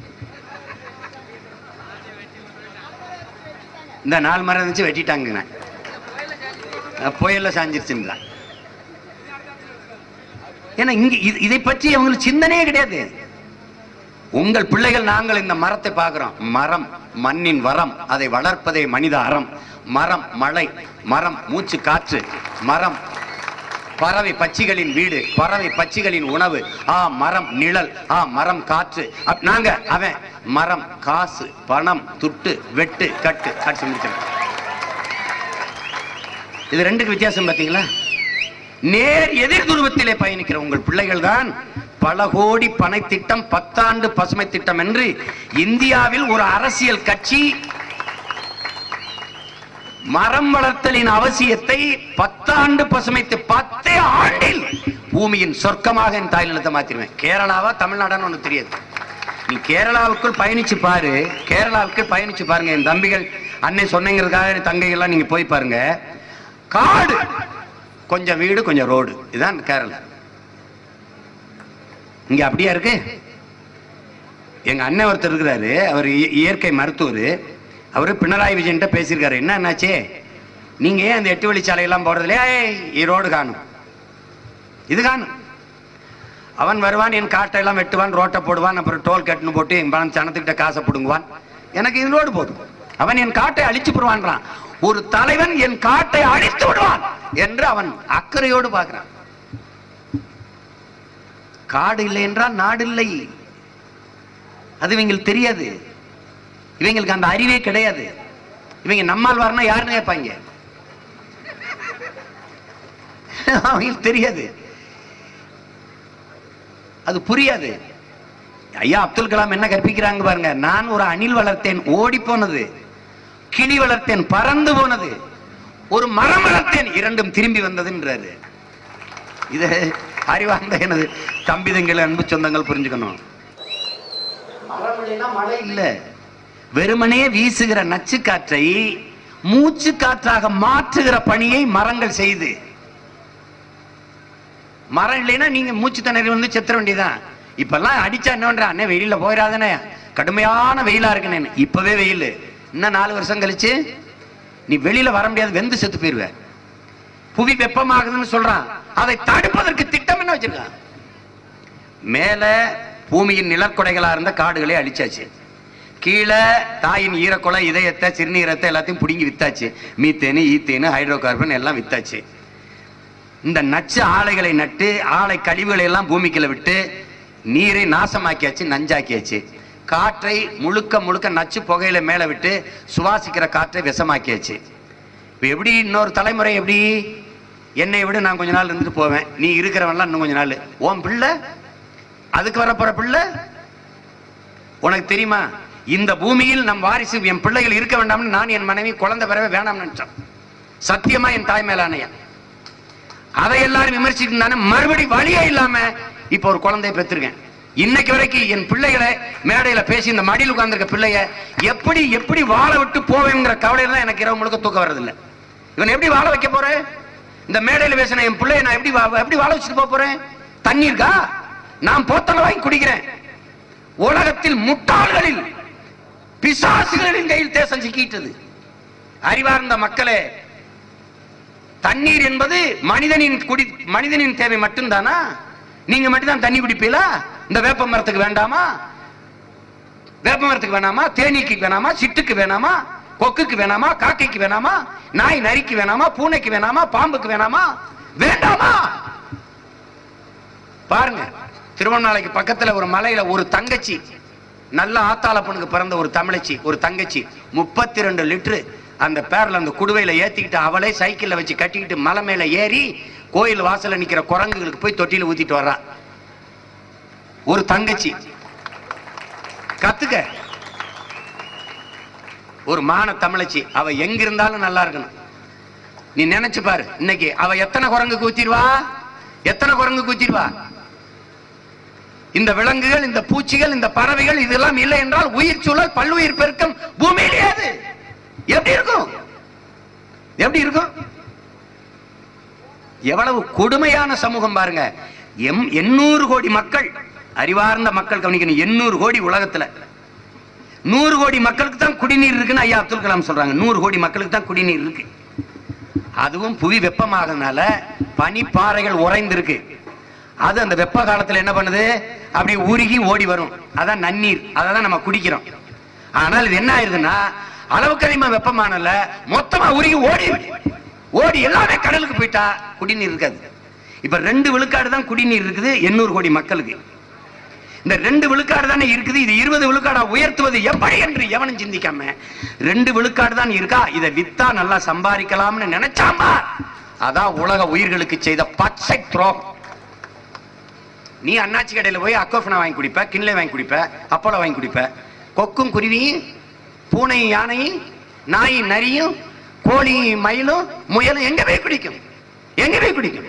இந்த நாலு மரம் இருந்துச்சு வெட்டிட்டாங்க புயல்ல சாஞ்சிருச்சுன்றான் ஏன்னா இங்க இது- இதை பற்றி அவங்களுக்கு சிந்தனையே கிடையாது உங்கள் பிள்ளைகள் நாங்கள் இந்த மரத்தை பார்க்கிறோம் மரம் மண்ணின் வரம் அதை வளர்ப்பதே மனித அறம் மரம் மழை மரம் மூச்சு காற்று மரம் பறவை பட்சிகளின் வீடு பறவை பட்சிகளின் உணவு ஆ மரம் நிழல் ஆ மரம் காற்று அப்- நாங்க அவன் மரம் காசு பணம் துட்டு வெட்டு கட்டு காட்சி முடிச்சிடும் இது ரெண்டுக்கு வித்தியாசம் பார்த்தீங்களா நேர் எதிர் துருவத்திலே பயணிக்கிற உங்கள் பிள்ளைகள் தான் பல கோடி பனை திட்டம் பத்தாண்டு பசுமை திட்டம் என்று இந்தியாவில் ஒரு அரசியல் கட்சி மரம் வளர்த்தலின் அவசியத்தை பத்தாண்டு பசுமைத்து பத்தே ஆண்டில் பூமியின் சொர்க்கமாக என் தாய் நிலத்தை மாத்திருவேன் கேரளாவா தமிழ்நாடான்னு ஒண்ணு தெரியாது நீ கேரளாவுக்குள் பயணிச்சு பாரு கேரளாவுக்கு பயணிச்சு பாருங்க என் தம்பிகள் அன்னை சொன்னீங்கிறதுக்காக என் தங்கைகள்லாம் நீங்க போய் பாருங்க காடு கொஞ்சம் வீடு கொஞ்சம் ரோடு இதுதான் கேரளா இங்க அப்படியா இருக்கு எங்க அண்ணன் ஒருத்தர் இருக்கிறாரு அவர் இய- இயற்கை மருத்துவர் அவரு பினராயி விஜயன்ட்ட பேசியிருக்காரு என்ன என்னாச்சு நீங்க ஏன் அந்த எட்டு வழிச்சாலையெல்லாம் போடுறதுல ஈரோடு காணும் இது காணும் அவன் வருவான் என் காட்டை எல்லாம் வெட்டுவான் ரோட்டை போடுவான் அப்புறம் டோல் கட்டுன்னு போட்டு என் பணம் சனத்துக்கிட்ட காசை பிடுங்குவான் எனக்கு இது ரோடு போதும் அவன் என் காட்டை அழிச்சு போடுவான்றான் ஒரு தலைவன் என் காட்டை அழித்து விடுவான் என்று அவன் அக்கறையோடு பார்க்கிறான் காடு இல்லை என்றால் நாடு இல்லை அது இவங்களுக்கு தெரியாது இவங்களுக்கு அந்த அறிவே கிடையாது இவங்க நம்மால் வரணும் யாருன்னு கேட்பாங்க அவங்களுக்கு தெரியாது அது புரியாது ஐயா அப்துல் கலாம் என்ன கற்பிக்கிறாங்க பாருங்க நான் ஒரு அணில் வளர்த்தேன் ஓடி போனது கிளி வளர்த்தேன் பறந்து போனது ஒரு மரம் வளர்த்தேன் இரண்டும் திரும்பி வந்ததுன்றாரு இது அறிவார்ந்த எனது தம்பிதங்கள் அன்பு சொந்தங்கள் புரிஞ்சுக்கணும் மரம் இல்லைன்னா மழை இல்ல வெறுமனே வீசுகிற நச்சு காற்றை மூச்சு காற்றாக மாற்றுகிற பணியை மரங்கள் செய்து மரம் இல்லைன்னா நீங்க மூச்சு திணறி வந்து செத்துற வேண்டியதான் இப்பெல்லாம் அடிச்சா என்ன பண்ற அண்ணே வெயில போயிடாதானே கடுமையான வெயிலா இருக்குன்னு இப்பவே வெயில் இன்னும் நாலு வருஷம் கழிச்சு நீ வெளியில வர முடியாது வெந்து செத்து போயிருவ புவி வெப்பமாகுதுன்னு சொல்றான் அதை தடுப்பதற்கு திட்டம் என்ன வச்சிருக்கான் மேல பூமியின் நிலக்கொடைகளா இருந்த காடுகளை அழிச்சாச்சு கீழே தாயின் ஈரக்குலை இதயத்தை சிறுநீரத்தை எல்லாத்தையும் பிடுங்கி வித்தாச்சு மீத்தேனு ஈத்தேனு ஹைட்ரோ கார்பன் எல்லாம் வித்தாச்சு இந்த நச்சு ஆலைகளை நட்டு ஆலை கழிவுகளை எல்லாம் பூமிக்குள்ள விட்டு நீரை நாசமாக்கியாச்சு நஞ்சாக்கியாச்சு காற்றை முழுக்க முழுக்க நச்சு புகையில மேல விட்டு சுவாசிக்கிற காற்றை விஷமாக்கியாச்சு இப்ப எப்படி இன்னொரு தலைமுறை எப்படி என்னை விட நான் கொஞ்ச நாள் இருந்துட்டு போவேன் நீ இருக்கிறவன்லாம் இன்னும் கொஞ்ச நாள் உன் பிள்ளை அதுக்கு வரப்போற பிள்ளை உனக்கு தெரியுமா இந்த பூமியில் நம் வாரிசு என் பிள்ளைகள் இருக்க வேண்டாம்னு நான் என் மனைவி குழந்தை பெறவே வேணாம்னு நினைச்சோம் சத்தியமா என் தாய் மேல ஆணையா அதை எல்லாரும் விமர்சிட்டு தானே மறுபடி வழியே இல்லாம இப்ப ஒரு குழந்தைய பெற்றிருக்கேன் இன்னைக்கு வரைக்கும் என் பிள்ளைகளை மேடையில பேசி இந்த மடியில் உட்கார்ந்திருக்க பிள்ளைய எப்படி எப்படி வாழ விட்டு போவேங்கிற கவலையில தான் எனக்கு இரவு முழுக்க தூக்கம் வர்றதில்ல இவன் எப்படி வாழ வைக்க போறேன் இந்த மேடையில பேசின என் பிள்ளைய நான் எப்படி வா- எப்படி வாழ வச்சுட்டு போக போறேன் தண்ணி இருக்கா நான் போத்தல வாங்கி குடிக்கிறேன் உலகத்தில் முட்டாள்களில் பிசாசுகளின் கையில் தேசம் சிக்கிட்டது அறிவார்ந்த மக்களே தண்ணீர் என்பது மனிதனின் குடி மனிதனின் தேவை மட்டும்தானா நீங்க மட்டும்தான் தண்ணி குடிப்பீங்களா இந்த வேப்ப மரத்துக்கு வேண்டாமா வேப்ப மரத்துக்கு வேணாமா தேனீக்கு வேணாமா சிட்டுக்கு வேணாமா கொக்குக்கு வேணாமா காக்கைக்கு வேணாமா நாய் நரிக்கு வேணாமா பூனைக்கு வேணாமா பாம்புக்கு வேணாமா வேண்டாமா பாருங்க திருவண்ணாமலைக்கு பக்கத்துல ஒரு மலையில ஒரு தங்கச்சி நல்ல ஆத்தாள பொண்ணுக்கு பிறந்த ஒரு தமிழச்சி ஒரு தங்கச்சி முப்பத்தி ரெண்டு லிட்டரு அந்த பேர்ல அந்த குடுவையில ஏத்திக்கிட்டு அவளே சைக்கிள்ல வச்சு கட்டிக்கிட்டு மலை மேல ஏறி கோயில் வாசல்ல நிக்கிற குரங்குகளுக்கு போய் தொட்டில ஊத்திட்டு வர்றா ஒரு தங்கச்சி கத்துக்க ஒரு மான தமிழச்சி அவ எங்க இருந்தாலும் நல்லா இருக்கணும் நீ நினைச்சு பாரு இன்னைக்கு அவ எத்தனை குரங்கு கூத்திடுவா எத்தனை குரங்கு கூத்திடுவா இந்த விலங்குகள் இந்த பூச்சிகள் இந்த பறவைகள் இதெல்லாம் இல்லை என்றால் உயிர் சூழல் பல்லுயிர் பெருக்கம் பூமியிலே அது எப்படி இருக்கும் எப்படி இருக்கும் எவ்வளவு கொடுமையான சமூகம் பாருங்க எம் எண்ணூறு கோடி மக்கள் அறிவார்ந்த மக்கள் கவனிக்கணும் எண்ணூறு கோடி உலகத்துல நூறு கோடி மக்களுக்கு தான் குடிநீர் இருக்குன்னு ஐயா அப்துல் கலாம் சொல்றாங்க நூறு கோடி மக்களுக்கு தான் குடிநீர் இருக்கு அதுவும் புவி வெப்பமாகறதுனால பனிப்பாறைகள் உறைந்திருக்கு அது அந்த வெப்ப காலத்துல என்ன பண்ணுது அப்படி உருகி ஓடி வரும் அதான் நன்னீர் அதை தான் நம்ம குடிக்கிறோம் ஆனால் இது என்ன ஆயிருதுன்னா அளவுக்கு அதிகமா வெப்பமானல மொத்தமா உருகி ஓடி ஓடி எல்லாமே கடலுக்கு போயிட்டா குடிநீர் இருக்காது இப்ப ரெண்டு விழுக்காடு தான் குடிநீர் இருக்குது எண்ணூறு கோடி மக்களுக்கு இந்த ரெண்டு விழுக்காடு தானே இருக்குது இது இருபது விழுக்காடா உயர்த்துவது எப்படி என்று எவனும் சிந்திக்காம ரெண்டு விழுக்காடு தான் இருக்கா இதை வித்தா நல்லா சம்பாதிக்கலாம்னு நினைச்சாமா அதான் உலக உயிர்களுக்கு செய்த பச்சை துரோகம் நீ அண்ணாச்சி கடையில போய் அக்கோஃபனா வாங்கி குடிப்ப கிண்லே வாங்கி குடிப்ப அப்பளம் வாங்கி குடிப்ப கொக்கும் குருவியும் பூனையும் யானையும் நாயும் நரியும் கோழியும் மயிலும் முயலும் எங்க போய் குடிக்கும் எங்க போய் குடிக்கும்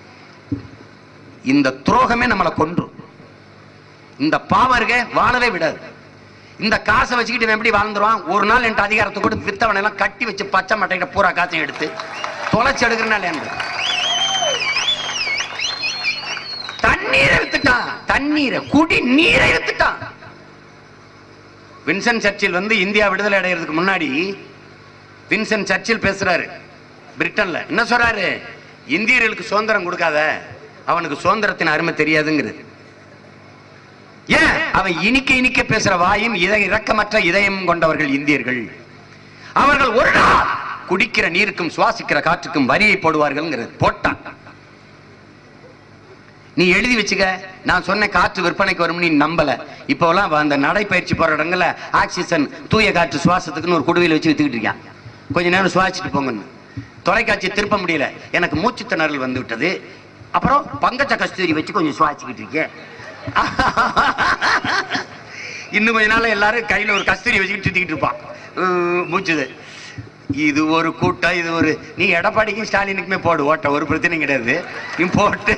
இந்த துரோகமே நம்மளை கொன்றும் இந்த பாவம் இருக்க வாழவே விடாது இந்த காசை வச்சுக்கிட்டு இவன் எப்படி வாழ்ந்துருவான் ஒரு நாள் என்கிட்ட அதிகாரத்தை கூட வித்தவனை எல்லாம் கட்டி வச்சு பச்சை மட்டைகிட்ட பூரா காசையும் எடுத்து தொலைச்சு எடுக்கிறனால என்று தண்ணீரை வித்துட்டான் தண்ணீரை குடி நீரை வித்துட்டான் வின்சென்ட் சர்ச்சில் வந்து இந்தியா விடுதலை அடைகிறதுக்கு முன்னாடி வின்சென்ட் சர்ச்சில் பேசுறாரு பிரிட்டன்ல என்ன சொல்றாரு இந்தியர்களுக்கு சுதந்திரம் கொடுக்காத அவனுக்கு சுதந்திரத்தின் அருமை தெரியாதுங்கிறது ஏன் அவன் இனிக்க இனிக்க பேசுற வாயும் இதய இரக்கமற்ற இதயம் கொண்டவர்கள் இந்தியர்கள் அவர்கள் ஒரு நாள் குடிக்கிற நீருக்கும் சுவாசிக்கிற காற்றுக்கும் வரியை போடுவார்கள் போட்டான் நீ எழுதி வச்சுக்க நான் சொன்ன காற்று விற்பனைக்கு வரும்னு நீ நம்பல இப்போலாம் அந்த நடைப்பயிற்சி போற இடங்கள்ல ஆக்சிஜன் தூய காற்று சுவாசத்துக்குன்னு ஒரு குடுவையில் வச்சு வித்துக்கிட்டு இருக்கான் கொஞ்ச நேரம் சுவாசிச்சுட்டு போங்கன்னு தொலைக்காட்சி திருப்ப முடியல எனக்கு மூச்சு திணறல் வந்து விட்டது அப்புறம் பங்கச்ச கஸ்தூரி வச்சு கொஞ்சம் சுவாசிக்கிட்டு இருக்கேன் இன்னும் கொஞ்ச நாள் எல்லாரும் கையில ஒரு கஸ்தூரி வச்சுக்கிட்டு சுத்திக்கிட்டு இருப்பான் உம், மூச்சுது இது ஒரு கூட்டம் இது ஒரு நீ எடப்பாடிக்கும் ஸ்டாலினுக்குமே போடு ஓட்ட ஒரு பிரச்சனையும் கிடையாது நீ போட்டு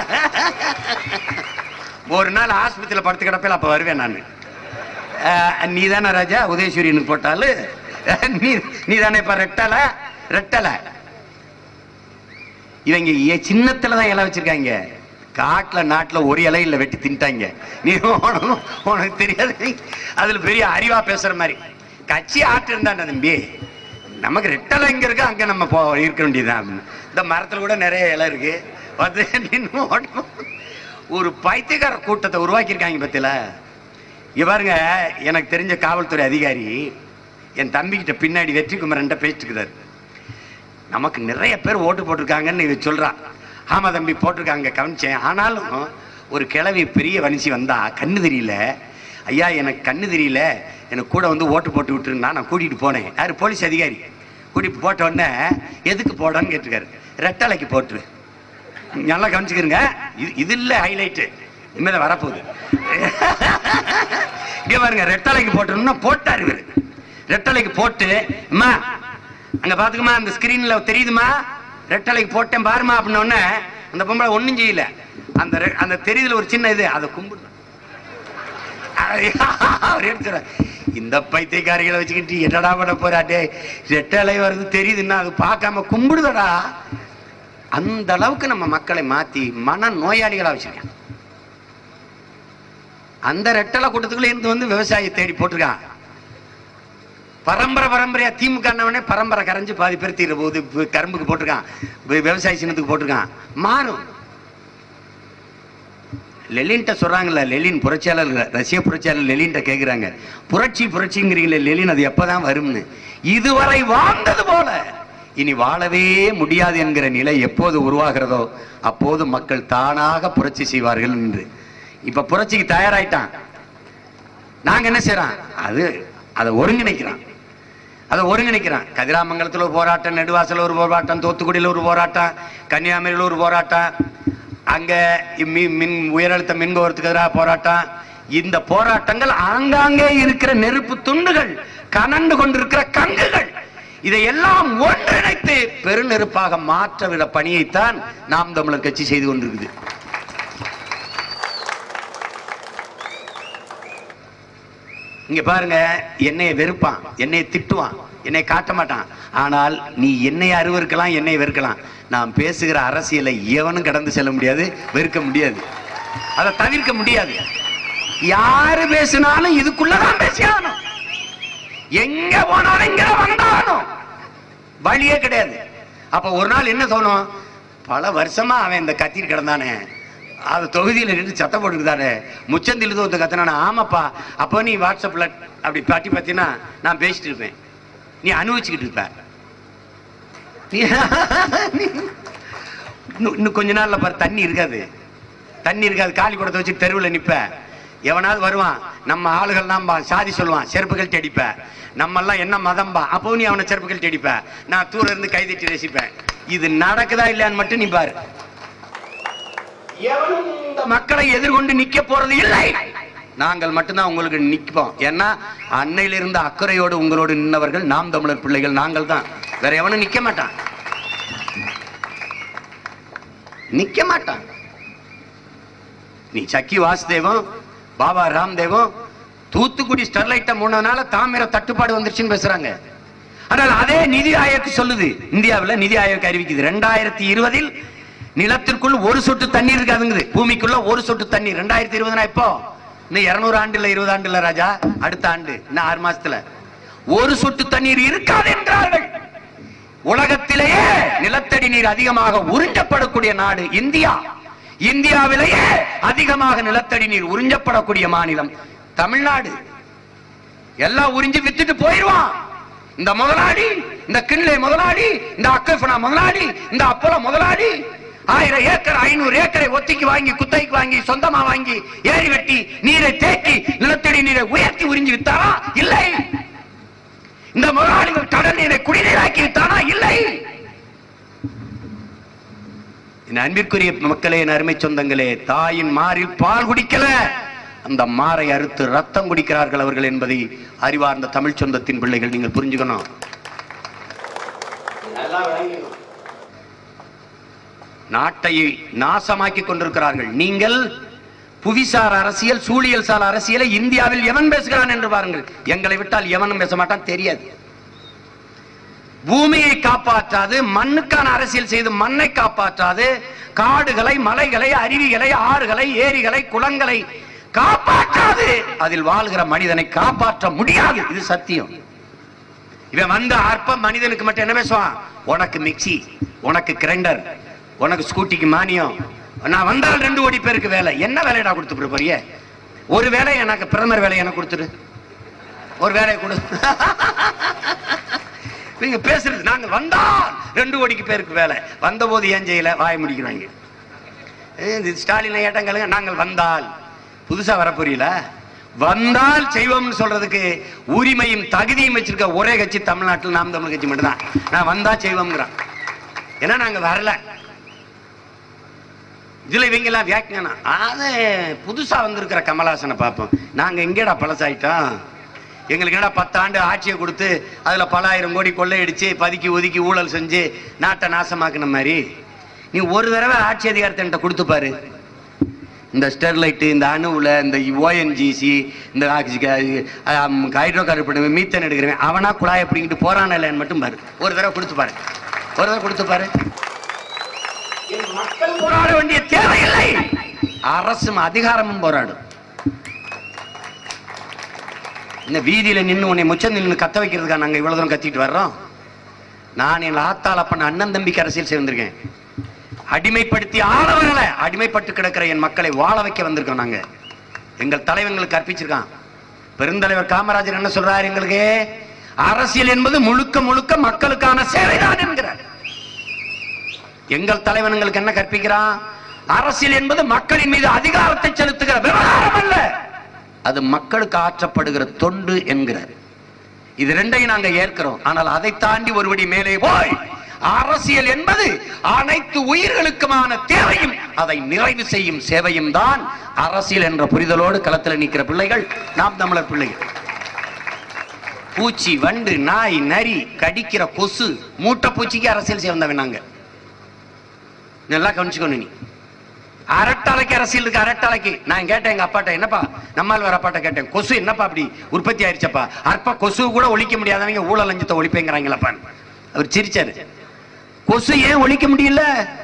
ஒரு நாள் ஆஸ்பத்திரியில் படுத்து கிடப்பேல அப்ப வருவேன் நான் நீ தானே ராஜா உதயசூரியனுக்கு போட்டாலும் நீ நீ தானே இப்ப ரெட்டல ரெட்டல இவங்க ஏ- சின்னத்துல தான் இலை வச்சிருக்காங்க காட்டுல நாட்டுல ஒரு இலையில வெட்டி தின்ட்டாங்க நீ உனக்கு உனக்கு தெரியாது அதுல பெரிய அறிவா பேசுற மாதிரி கட்சி ஆட்டு இருந்தாண்ட தம்பி நமக்கு ரெட்டலை எங்க இருக்கு அங்க நம்ம போ இருக்க வேண்டியதுதான் அப்படின்னு. இந்த மரத்துல கூட நிறைய இலை இருக்கு வந்து நின்னு ஓடணும். ஒரு பைத்தியக்கார கூட்டத்தை உருவாக்கியிருக்காங்க பத்தில இங்க பாருங்க எனக்கு தெரிஞ்ச காவல்துறை அதிகாரி என் தம்பிக்கிட்ட பின்னாடி வெற்றி குமரன்ட்ட பேசிட்டு இருக்கிறாரு நமக்கு நிறைய பேர் ஓட்டு போட்டிருக்காங்கன்னு இவ சொல்றான் ஆமா தம்பி போட்டிருக்காங்க கவனிச்சேன் ஆனாலும் ஒரு கிழவி பெரிய வனிசி வந்தா கண்ணு தெரியல ஐயா எனக்கு கண்ணு தெரியல எனக்கு கூட வந்து ஓட்டு போட்டு விட்டுருந்தா நான் கூட்டிட்டு போனேன் யாரு போலீஸ் அதிகாரி கூட்டிட்டு போட்ட உடனே எதுக்கு போடான்னு கேட்டிருக்காரு ரெட்டலைக்கு போட்டுரு நல்லா கவனிச்சுக்கிறங்க இது இது இல்ல ஹைலைட்டு இனிமேல் வரப்போகுது இங்க பாருங்க ரெட்டலைக்கு போட்டோம்னா போட்டாரு இவரு ரெட்டலைக்கு போட்டு அம்மா அங்க பாத்துக்கமா அந்த ஸ்கிரீன்ல தெரியுதுமா ரெட்டலைக்கு போட்டேன் பாருமா அப்படின்ன உடனே அந்த பொம்பளை ஒண்ணும் செய்யல அந்த ரெ- அந்த தெரியுதுல ஒரு சின்ன இது அதை கும்பிடு அவர் எடுத்துறார் இந்த பைத்தியக்காரிகளை வச்சுக்கிட்டு என்னடா பண்ண போறாட்டே ரெட்டலை வருது தெரியுதுன்னா அது பார்க்காம கும்பிடுதடா அந்த அளவுக்கு நம்ம மக்களை மாத்தி மன நோயாளிகளா வச்சிருக்கான் அந்த ரெட்டலை கூட்டத்துக்குள்ள இருந்து வந்து விவசாயி தேடி போட்டிருக்கான் பரம்பரை பரம்பரையா திமுக அண்ணவனே பரம்பரை கரைஞ்சு பாதி பேர் தீர போகுது இப்ப கரும்புக்கு போட்டிருக்கான் வி- விவசாய சின்னத்துக்கு போட்டிருக்கான் மாறும் லெலின்ட்ட சொல்றாங்கல்ல லெலின் புரட்சியாளர் இல்ல, ரஷ்ய புரட்சியாளர் லெலின்ட்ட கேக்குறாங்க புரட்சி புரட்சிங்கிறீங்களே லெலின் அது எப்பதான் வரும்னு இதுவரை வாழ்ந்தது போல இனி வாழவே முடியாது என்கிற நிலை எப்போது உருவாகிறதோ அப்போது மக்கள் தானாக புரட்சி செய்வார்கள் என்று இப்ப புரட்சிக்கு தயாராயிட்டான் நாங்க என்ன செய்யறோம் அது அதை ஒருங்கிணைக்கிறோம் அதை ஒருங்கிணைக்கிறான் கதிராமங்கலத்தில் ஒரு போராட்டம் நெடுவாசல் ஒரு போராட்டம் தூத்துக்குடியில் ஒரு போராட்டம் கன்னியாகுமரியில் ஒரு போராட்டம் அங்க மின் மின் உயரழுத்த மின் கோரத்துக்கு எதிராக போராட்டம் இந்த போராட்டங்கள் ஆங்காங்கே இருக்கிற நெருப்பு துண்டுகள் கனண்டு கொண்டிருக்கிற கங்குகள் இதையெல்லாம் ஒன்றிணைத்து பெருநெருப்பாக மாற்றவிட பணியைத்தான் நாம் தமிழர் கட்சி செய்து கொண்டிருக்குது இங்க பாருங்க என்னைய வெறுப்பான் என்னைய திட்டுவான் என்னை காட்ட மாட்டான் ஆனால் நீ என்னை அருவருக்கலாம் என்னை வெறுக்கலாம் நான் பேசுகிற அரசியலை எவனும் கடந்து செல்ல முடியாது வெறுக்க முடியாது அதை தவிர்க்க முடியாது யாரு பேசினாலும் இதுக்குள்ளதான் பேசியாகணும் எங்க போனாலும் இங்க வந்தாலும் வழியே கிடையாது அப்ப ஒரு நாள் என்ன தோணும் பல வருஷமா அவன் இந்த கத்திட்டு கிடந்தானே அது தொகுதியில் நின்று சத்தம் போட்டுக்கிட்டாரு முச்சந்தில் ஒருத்த கத்தினானே ஆமாப்பா அப்போ நீ வாட்ஸ்அப்ல அப்படி பாட்டி பார்த்தீங்கன்னா நான் பேசிட்டு இருப்பேன் நீ அனுபவிச்சுக்கிட்டு இருப்ப நீ- இன்னும் இன்னும் கொஞ்ச நாள்ல பாரு தண்ணி இருக்காது தண்ணி இருக்காது காலி குடத்தை வச்சு தெருவில் நிப்ப எவனாவது வருவான் நம்ம ஆளுகள்லாம் பா சாதி சொல்லுவான் செருப்புகள் தேடிப்ப நம்ம எல்லாம் என்ன மதம்பா அப்போ நீ அவனை செருப்புகள் தேடிப்ப நான் தூர இருந்து கைதட்டி ரசிப்பேன் இது நடக்குதா இல்லையான்னு மட்டும் நீ பாரு எவனும் இந்த மக்களை எதிர்கொண்டு நிக்க போறது இல்லை நாங்கள் மட்டும்தான் உங்களுக்கு நிற்போம் ஏன்னா அன்னையிலிருந்து அக்கறையோடு உங்களோடு நின்னவர்கள் நாம் தமிழர் பிள்ளைகள் நாங்கள் தான் வேற எவனும் நிக்க மாட்டான் நிக்க மாட்டான் நீ சக்கி வாசுதேவம் பாபா ராம்தேவம் தூத்துக்குடி ஸ்டெர்லைட்டை மூணனால தாமிர தட்டுப்பாடு வந்துருச்சுன்னு பேசுறாங்க ஆனால் அதே நிதி ஆயோக் சொல்லுது இந்தியாவில் நிதி ஆயோக் அறிவிக்குது ரெண்டாயிரத்தி இருபதில் நிலத்திற்குள் ஒரு சொட்டு தண்ணீர் இருக்காதுங்குது பூமிக்குள்ள ஒரு சொட்டு தண்ணீர் ரெண்டாயிரத்தி இருபதுனா இப்போ இன்னும் இருநூறு ஆண்டு இல்ல இருபது ஆண்டு இல்ல ராஜா அடுத்த ஆண்டு இன்னும் ஆறு மாசத்துல ஒரு சொட்டு தண்ணீர் இருக்காது என்றார்கள் உலகத்திலேயே நிலத்தடி நீர் அதிகமாக உறிஞ்சப்படக்கூடிய நாடு இந்தியா இந்தியாவிலேயே அதிகமாக நிலத்தடி நீர் உறிஞ்சப்படக்கூடிய மாநிலம் தமிழ்நாடு எல்லாம் உறிஞ்சி வித்துட்டு போயிருவான் இந்த முதலாளி இந்த கிண்லே முதலாளி இந்த அக்கஃபனா முதலாளி இந்த அப்போலோ முதலாளி ஆயிரம் ஏக்கர் ஐநூறு ஏக்கரை ஒத்திக்கு வாங்கி குத்தைக்கு வாங்கி சொந்தமா வாங்கி ஏரி வெட்டி நீரை தேக்கி நிலத்தடி நீரை உயர்த்தி உறிஞ்சி வித்தாரா இல்லை இந்த முதலாளிகள் கடல் நீரை குடிநீராக்கி வித்தானா இல்லை என் அன்பிற்குரிய மக்களே என் அருமை சொந்தங்களே தாயின் மாறில் பால் குடிக்கல அந்த மாறை அறுத்து ரத்தம் குடிக்கிறார்கள் அவர்கள் என்பதை அறிவார்ந்த தமிழ் சொந்தத்தின் பிள்ளைகள் நீங்கள் புரிஞ்சுக்கணும் நாட்டை நாசமாக்கி கொண்டிருக்கிறார்கள் நீங்கள் புவிசார் அரசியல் சூழியல் சார் அரசியலை இந்தியாவில் எவன் பேசுகிறான் என்று பாருங்கள் எங்களை விட்டால் எவனும் பேச மாட்டான் தெரியாது பூமியை காப்பாற்றாது மண்ணுக்கான அரசியல் செய்து மண்ணை காப்பாற்றாது காடுகளை மலைகளை அருவிகளை ஆறுகளை ஏரிகளை குளங்களை காப்பாற்றாது அதில் வாழ்கிற மனிதனை காப்பாற்ற முடியாது இது சத்தியம் இவன் வந்த அற்ப மனிதனுக்கு மட்டும் என்ன பேசுவான் உனக்கு மிக்ஸி உனக்கு கிரைண்டர் உனக்கு ஸ்கூட்டிக்கு மானியம் நான் வந்தால் ரெண்டு கோடி பேருக்கு வேலை என்ன வேலையடா கொடுத்து போறிய ஒரு வேலை எனக்கு பிரதமர் வேலை எனக்கு கொடுத்துரு ஒரு வேலையை கொடு நீங்க பேசுறது நாங்க வந்தால் ரெண்டு கோடிக்கு பேருக்கு வேலை வந்தபோது ஏன் செய்யல வாய முடிக்கிறாங்க ஏய், இது ஸ்டாலின் ஏட்டங்களுங்க நாங்கள் வந்தால் புதுசா வர புரியல வந்தால் செய்வோம்னு சொல்றதுக்கு உரிமையும் தகுதியும் வச்சிருக்க ஒரே கட்சி தமிழ்நாட்டில் நாம் தமிழ் கட்சி மட்டும்தான் நான் வந்தா செய்வோம்ங்கிறான் ஏன்னா நாங்க வரல இதுல இவங்க எல்லாம் வியாக்கியானம் அது புதுசா வந்திருக்கிற கமலாசனை பார்ப்போம் நாங்க எங்கடா பழசாயிட்டோம் எங்களுக்கு என்னடா பத்தாண்டு ஆட்சியை கொடுத்து அதுல பல ஆயிரம் கோடி கொள்ளையடிச்சு பதுக்கி ஒதுக்கி ஊழல் செஞ்சு நாட்டை நாசமாக்குன மாதிரி நீ ஒரு தடவை ஆட்சி அதிகாரத்தை என்கிட்ட கொடுத்து பாரு இந்த ஸ்டெர்லைட்டு இந்த அணுவில் இந்த ஓஎன்ஜிசி இந்த ஹைட்ரோ கார்பன் மீத்தன் எடுக்கிறவன் அவனா குழாய் அப்படிங்கிட்டு போறான இல்லைன்னு மட்டும் பாரு ஒரு தடவை கொடுத்து பாரு ஒரு தடவை கொடுத்து பாரு என் மக்கள் போராட வேண்டிய தேவையில்லை அரசும் அதிகாரமும் போராடும் இந்த வீதியில நின்னு உன்னை முச்சம் நின்று கத்த வைக்கிறதுக்கா நாங்க இவ்வளவு தூரம் கத்திட்டு வர்றோம் நான் என் ஆத்தாள் அப்பன் அண்ணன் தம்பிக்கு அரசியல் சேர்ந்திருக்கேன் அடிமைப்படுத்தி ஆள வரல அடிமைப்பட்டு கிடக்கிற என் மக்களை வாழ வைக்க வந்திருக்கோம் நாங்க எங்கள் தலைவங்களுக்கு கற்பிச்சிருக்கான் பெருந்தலைவர் காமராஜர் என்ன சொல்றாரு எங்களுக்கு அரசியல் என்பது முழுக்க முழுக்க மக்களுக்கான சேவைதான் என்கிறார் எங்கள் தலைவன் எங்களுக்கு என்ன கற்பிக்கிறான் அரசியல் என்பது மக்களின் மீது அதிகாரத்தை செலுத்துகிற விவகாரம் அல்ல அது மக்களுக்கு ஆற்றப்படுகிற தொண்டு என்கிறார் இது ரெண்டையும் நாங்க ஏற்கிறோம் ஆனால் அதை தாண்டி ஒருபடி மேலே போய் அரசியல் என்பது அனைத்து உயிர்களுக்குமான தேவையும் அதை நிறைவு செய்யும் சேவையும் தான் அரசியல் என்ற புரிதலோடு களத்தில் நிற்கிற பிள்ளைகள் நாம் தமிழர் பிள்ளைகள் பூச்சி வண்டு நாய் நரி கடிக்கிற கொசு மூட்டை பூச்சிக்கு அரசியல் சேர்ந்தவன் நாங்க நல்லா கவனிச்சுக்கணும் நீ அரட்டலைக்கு அரசியல் இருக்கு அரட்டலைக்கு நான் கேட்டேன் எங்க அப்பாட்ட என்னப்பா நம்மால் வர அப்பாட்ட கேட்டேன் கொசு என்னப்பா அப்படி உற்பத்தி ஆயிருச்சப்பா அற்ப கொசு கூட ஒழிக்க முடியாதவங்க ஊழல் லஞ்சத்தை ஒழிப்பேங்கிறாங்களப்பா அவர் சிரிச்சாரு கொசு ஏன் ஒழிக்க முடியல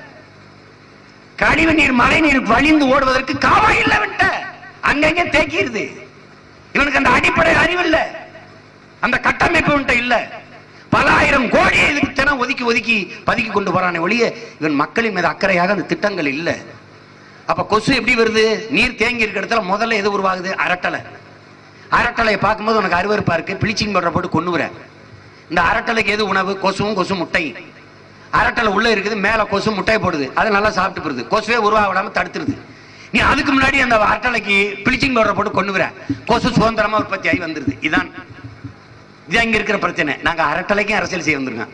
கழிவு நீர் மழை நீர் வழிந்து ஓடுவதற்கு காவா இல்ல விட்ட அங்கங்க தேக்கிடுது இவனுக்கு அந்த அடிப்படை அறிவு இல்ல அந்த கட்டமைப்பு உன்ட்ட இல்ல பல ஆயிரம் கோடி இதுக்கு தினம் ஒதுக்கி ஒதுக்கி பதுக்கி கொண்டு போறானே ஒழிய இவன் மக்களின் மீது அக்கறையாக அந்த திட்டங்கள் இல்ல அப்ப கொசு எப்படி வருது நீர் தேங்கி இருக்கிற இடத்துல முதல்ல எது உருவாகுது அரட்டலை அரட்டலையை பார்க்கும்போது உனக்கு அருவருப்பா இருக்கு பிளிச்சிங் பவுடரை போட்டு கொண்டுற இந்த அரட்டலைக்கு எது உணவு கொசுவும் கொசு முட்டையும் அரட்டலை உள்ள இருக்குது மேல கொசு முட்டையை போடுது அது நல்லா சாப்பிட்டு போடுது கொசுவே உருவாக விடாம தடுத்துருது நீ அதுக்கு முன்னாடி அந்த அரட்டலைக்கு பிளிச்சிங் பவுடரை போட்டு கொண்டுகிற கொசு சுதந்திரமா உற்பத்தி ஆகி வந்துருது இதான் இது அங்க இருக்கிற பிரச்சனை நாங்க அரட்டலைக்கும் அரசியல் செய்ய வந்திருக்கோம்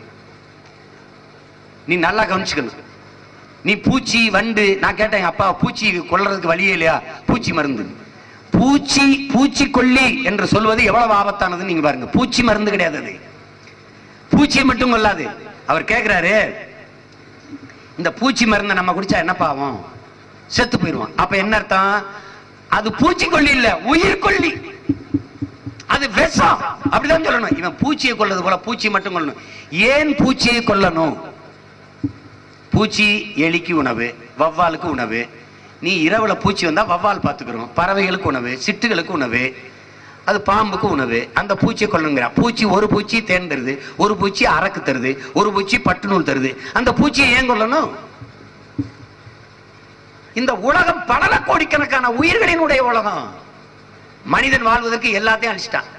நீ நல்லா கவனிச்சுக்கணும் நீ பூச்சி வண்டு நான் கேட்டேன் எங்க அப்பா பூச்சி கொல்றதுக்கு வழியே இல்லையா பூச்சி மருந்து பூச்சி பூச்சிக்கொல்லி என்று சொல்வது எவ்வளவு ஆபத்தானதுன்னு நீங்க பாருங்க பூச்சி மருந்து கிடையாது அது பூச்சியை மட்டும் கொல்லாது அவர் கேக்குறாரு இந்த பூச்சி மருந்தை நம்ம குடிச்சா என்ன பாவம் செத்து போயிடுவான் அப்ப என்ன அர்த்தம் அது பூச்சிக்கொல்லி இல்ல உயிர்கொல்லி அது விஷம் அப்படிதான் சொல்லணும் இவன் பூச்சியை கொல்றது போல பூச்சி மட்டும் கொல்லணும் ஏன் பூச்சியை கொல்லணும் பூச்சி எலிக்கு உணவு வவ்வாலுக்கு உணவு நீ இரவுல பூச்சி வந்தா வவ்வால் பார்த்துக்கிறோம் பறவைகளுக்கு உணவு சிட்டுகளுக்கு உணவு அது பாம்புக்கு உணவு அந்த பூச்சியை கொல்லுங்கிறா பூச்சி ஒரு பூச்சி தேன் தருது ஒரு பூச்சி அரக்கு தருது ஒரு பூச்சி பட்டு நூல் தருது அந்த பூச்சியை ஏன் கொல்லணும் இந்த உலகம் பல கோடிக்கணக்கான உயிர்களினுடைய உலகம் மனிதன் வாழ்வதற்கு எல்லாத்தையும் அழிச்சிட்டான்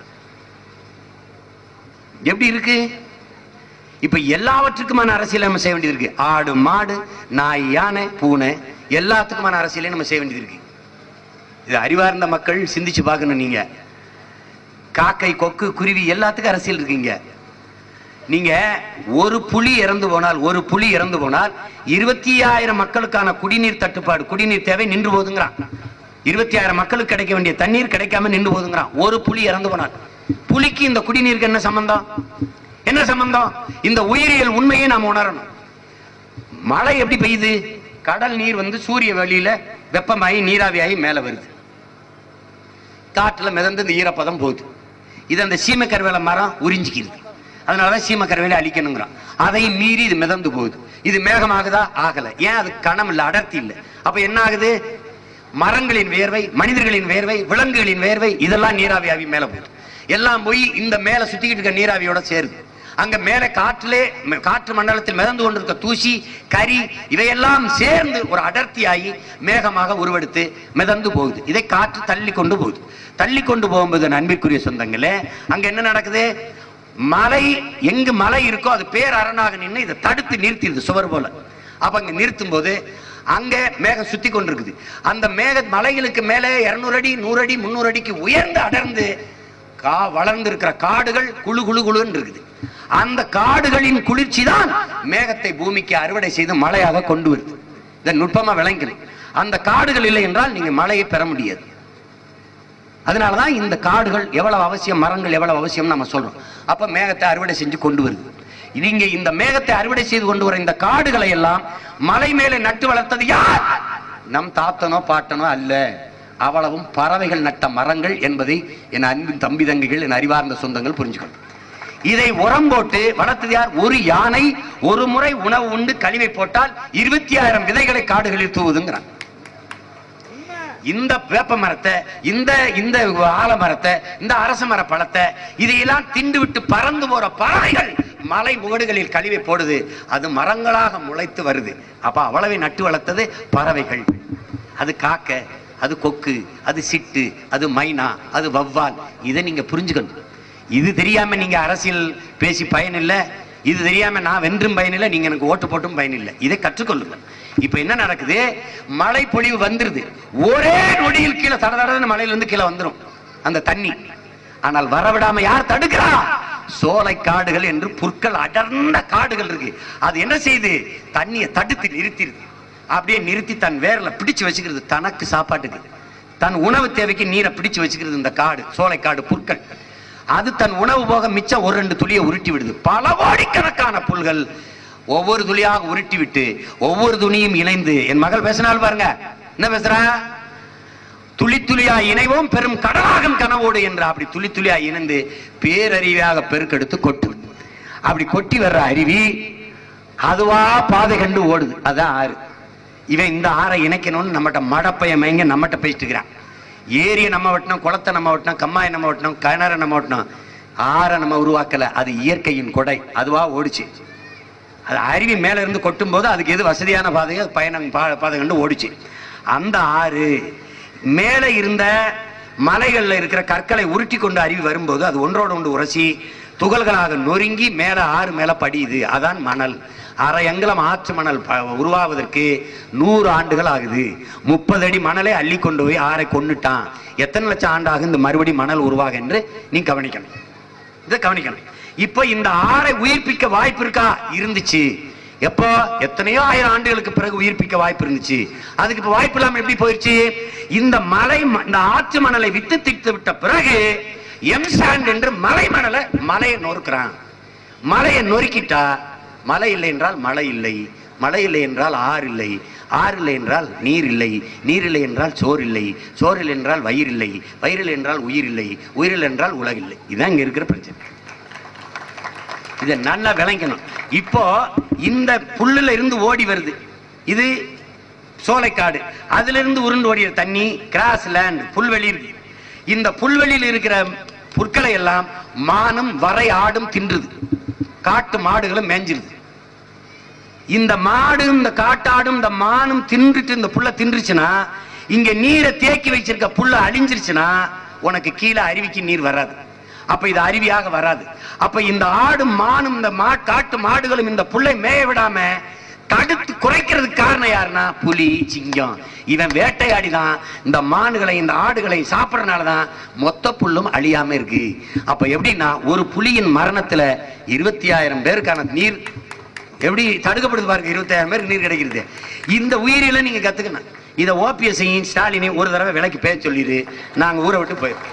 எப்படி இருக்கு இப்ப எல்லாவற்றுக்குமான அரசியல் நம்ம செய்ய வேண்டியது இருக்கு ஆடு மாடு நாய் யானை பூனை எல்லாத்துக்குமான அரசியலையும் நம்ம செய்ய வேண்டியது இருக்கு இது அறிவார்ந்த மக்கள் சிந்திச்சு பார்க்கணும் நீங்க காக்கை கொக்கு குருவி எல்லாத்துக்கும் அரசியல் இருக்குங்க நீங்க ஒரு புலி இறந்து போனால் ஒரு புலி இறந்து போனால் இருபத்தி ஆயிரம் மக்களுக்கான குடிநீர் தட்டுப்பாடு குடிநீர் தேவை நின்று போதுங்கிறான் இருபத்தி ஆயிரம் மக்களுக்கு கிடைக்க வேண்டிய தண்ணீர் கிடைக்காம நின்று போதுங்கிறான் ஒரு புலி இறந்து போனால் புலிக்கு இந்த குடிநீருக்கு என்ன சம்பந்தம் என்ன சம்பந்தம் இந்த உயிரியல் உண்மையை நாம் உணரணும் மழை எப்படி பெய்யுது கடல் நீர் வந்து சூரிய வெளியில வெப்பமாகி நீராவியாகி மேல வருது காற்றுல மிதந்து இந்த ஈரப்பதம் போகுது இது அந்த சீமை கருவேல மரம் உறிஞ்சிக்கிறது அதனாலதான் சீமக்கரவையில அழிக்கணுங்கிறான் அதை மீறி இது மிதந்து போகுது இது மேகமாகுதா ஆகல ஏன் அது கணம் இல்ல அடர்த்தி இல்ல அப்ப என்ன ஆகுது மரங்களின் வேர்வை மனிதர்களின் வேர்வை விலங்குகளின் வேர்வை இதெல்லாம் நீராவி ஆவி மேல போகுது எல்லாம் போய் இந்த மேல சுத்திக்கிட்டு இருக்க நீராவியோட சேருது அங்க மேல காற்றிலே ம- காற்று மண்டலத்தில் மிதந்து கொண்டிருக்க தூசி கரி இவையெல்லாம் சேர்ந்து ஒரு அடர்த்தியாகி மேகமாக உருவெடுத்து மிதந்து போகுது இதை காற்று தள்ளி கொண்டு போகுது தள்ளி கொண்டு போகும்போது அன்பிற்குரிய சொந்தங்களே அங்க என்ன நடக்குது மலை எங்கு மலை இருக்கோ அது பேர் அரணாக நின்று இதை தடுத்து நிறுத்திடுது சுவர் போல அப்ப அங்க நிறுத்தும் போது அங்க மேகம் சுத்தி கொண்டிருக்குது அந்த மேக மலைகளுக்கு மேலே இருநூறு அடி நூறு அடி முந்நூறு அடிக்கு உயர்ந்து அடர்ந்து கா வளர்ந்து இருக்கிற காடுகள் குழு குழு குழுன்னு இருக்குது அந்த காடுகளின் குளிர்ச்சி தான் மேகத்தை பூமிக்கு அறுவடை செய்து மழையாக கொண்டு வருது இதை நுட்பமா விளங்கணும் அந்த காடுகள் இல்லை என்றால் நீங்க மழையை பெற முடியாது அதனாலதான் இந்த காடுகள் எவ்வளவு அவசியம் மரங்கள் எவ்வளவு அவசியம் நம்ம சொல்றோம் அப்ப மேகத்தை அறுவடை செஞ்சு கொண்டு வருது இங்க இந்த மேகத்தை அறுவடை செய்து கொண்டு வர இந்த காடுகளை எல்லாம் மலை மேலே நட்டு வளர்த்தது யார் நம் தாத்தனோ பாட்டனோ அல்ல அவ்வளவும் பறவைகள் நட்ட மரங்கள் என்பதை என் அன்பின் தம்பி தங்கைகள் என் அறிவார்ந்த சொந்தங்கள் புரிஞ்சுக்கணும் இதை உரம் போட்டு வளர்த்தது யார் ஒரு யானை ஒரு முறை உணவு உண்டு கழிவை போட்டால் இருபத்தி ஆயிரம் விதைகளை காடுகளில் தூவுதுங்கிறான் இந்த வேப்ப மரத்தை இந்த இந்த ஆலமரத்தை இந்த அரச மர பழத்தை இதையெல்லாம் திண்டு விட்டு பறந்து போற பறவைகள் மலை முகடுகளில் கழிவை போடுது அது மரங்களாக முளைத்து வருது அப்ப அவ்வளவை நட்டு வளர்த்தது பறவைகள் அது காக்க அது கொக்கு அது சிட்டு அது மைனா அது வவ்வால் இதை நீங்க புரிஞ்சுக்கணும் இது தெரியாம நீங்க அரசியல் பேசி பயன் இல்ல இது தெரியாம நான் வென்றும் பயன் இல்ல நீங்க எனக்கு ஓட்டு போட்டும் பயன் இல்ல இதை கற்றுக்கொள்ளுங்கள் இப்ப என்ன நடக்குது மழை பொழிவு வந்துருது ஒரே நொடியில் கீழே தட தடன்னு மலையில இருந்து கீழே வந்துரும் அந்த தண்ணி ஆனால் வரவிடாம யார் தடுக்கிறா சோலை காடுகள் என்று புற்கள் அடர்ந்த காடுகள் இருக்கு அது என்ன செய்யுது தண்ணியை தடுத்து நிறுத்திடுது அப்படியே நிறுத்தி தன் வேர்ல பிடிச்சு வச்சுக்கிறது தனக்கு சாப்பாட்டுக்கு தன் உணவு தேவைக்கு நீரை பிடிச்சு வச்சுக்கிறது இந்த காடு சோலைக்காடு புற்கள் அது தன் உணவு போக மிச்சம் ஒரு ரெண்டு துளியை உருட்டி விடுது பல கோடிக்கணக்கான புல்கள் ஒவ்வொரு துளியாக உருட்டி விட்டு ஒவ்வொரு துணியும் இணைந்து என் மகள் பேசினால் பாருங்க என்ன பேசுறா துளி துளியா இணைவோம் பெரும் கடலாகும் கனவோடு என்று அப்படி துளி துளியா இணைந்து பேரறிவியாக பெருக்கெடுத்து கொட்டு அப்படி கொட்டி வர்ற அருவி அதுவா பாதை கண்டு ஓடுது அதான் ஆறு இவன் இந்த ஆறை இணைக்கணும்னு நம்மகிட்ட மடப்பைய மயங்க நம்மகிட்ட பேசிட்டு இருக்கிறான் ஏரியை நம்ம வெட்டணும் குளத்தை நம்ம வெட்டணும் கம்மாயை நம்ம வெட்டணும் கிணறை நம்ம வெட்டணும் ஆறை நம்ம உருவாக்கல அது இயற்கையின் கொடை அதுவா ஓடிச்சு அது அருவி மேல இருந்து கொட்டும் போது அதுக்கு எது வசதியான பாதையோ அது பயணம் பா- பாதை கண்டு ஓடிச்சு அந்த ஆறு மேலே இருந்த மலைகள்ல இருக்கிற கற்களை உருட்டி கொண்டு அருவி வரும்போது அது ஒன்றோடு ஒன்று உரசி துகள்களாக நொறுங்கி மேல ஆறு மேல படியுது அதான் மணல் அரை அங்குலம் ஆற்று மணல் ப- உருவாவதற்கு நூறு ஆண்டுகள் ஆகுது முப்பது அடி மணலை அள்ளி கொண்டு போய் ஆறை கொன்னுட்டான் எத்தனை லட்சம் ஆண்டாகும் இந்த மறுபடி மணல் உருவாக என்று நீ கவனிக்கணும் இதை கவனிக்கணும் இப்போ இந்த ஆறை உயிர்ப்பிக்க வாய்ப்பு இருக்கா இருந்துச்சு எப்போ எத்தனையோ ஆயிரம் ஆண்டுகளுக்கு பிறகு உயிர்ப்பிக்க வாய்ப்பு இருந்துச்சு அதுக்கு இப்ப வாய்ப்பு இல்லாம எப்படி போயிருச்சு இந்த மலை ம- இந்த ஆற்று மணலை வித்து திட்டு விட்ட பிறகு எம் சாண்ட் என்று மலை மணலை மலையை நொறுக்கிறான் மலையை நொறுக்கிட்டா மலை இல்லை என்றால் மழை இல்லை மழை இல்லை என்றால் ஆறு இல்லை ஆறு இல்லை என்றால் நீர் இல்லை நீர் இல்லை என்றால் சோறு இல்லை சோறு இல்லை என்றால் வயிறு இல்லை வயிறு இல்லை என்றால் உயிர் இல்லை உயிர் இல்லை என்றால் உலகில்லை இதான் இங்க இருக்கிற பிரச்சனை இதை நல்லா விளங்கணும் இப்போ இந்த புல்லுல இருந்து ஓடி வருது இது சோலைக்காடு அதுல இருந்து உருண்டு ஓடிய தண்ணி கிராஸ் லேண்ட் புல்வெளி இருக்கு இந்த புல்வெளியில் இருக்கிற புற்களை எல்லாம் மானும் வரை ஆடும் தின்றுது காட்டு மாடுகளும் மேஞ்சிருது இந்த மாடு இந்த காட்டாடும் இந்த மானும் தின்றுட்டு இந்த புல்ல தின்றுச்சுன்னா இங்க நீரை தேக்கி வச்சிருக்க புல்ல அழிஞ்சிருச்சுன்னா உனக்கு கீழே அருவிக்கு நீர் வராது அப்ப இது அருவியாக வராது அப்ப இந்த ஆடும் மானும் இந்த மா காட்டு மாடுகளும் இந்த புல்லை மேய விடாம தடுத்து குறைக்கிறதுக்கு காரணம் யாருன்னா புலி சிங்கம் இவன் வேட்டையாடி தான் இந்த மான்களை இந்த ஆடுகளை சாப்பிடறனால தான் மொத்த புல்லும் அழியாம இருக்கு அப்ப எப்படின்னா ஒரு புலியின் மரணத்துல இருபத்தி ஆயிரம் பேருக்கான நீர் எப்படி தடுக்கப்படுது பாருங்க இருபத்தாயிரம் பேருக்கு நீர் கிடைக்கிறது இந்த உயிரில நீங்க கத்துக்கணும் இதை ஓபிஎஸ்ஐயும் ஸ்டாலினையும் ஒரு தடவை விலைக்கு பேச சொல்லிடு நாங்க ஊரை விட்டு போயிருக்கோம்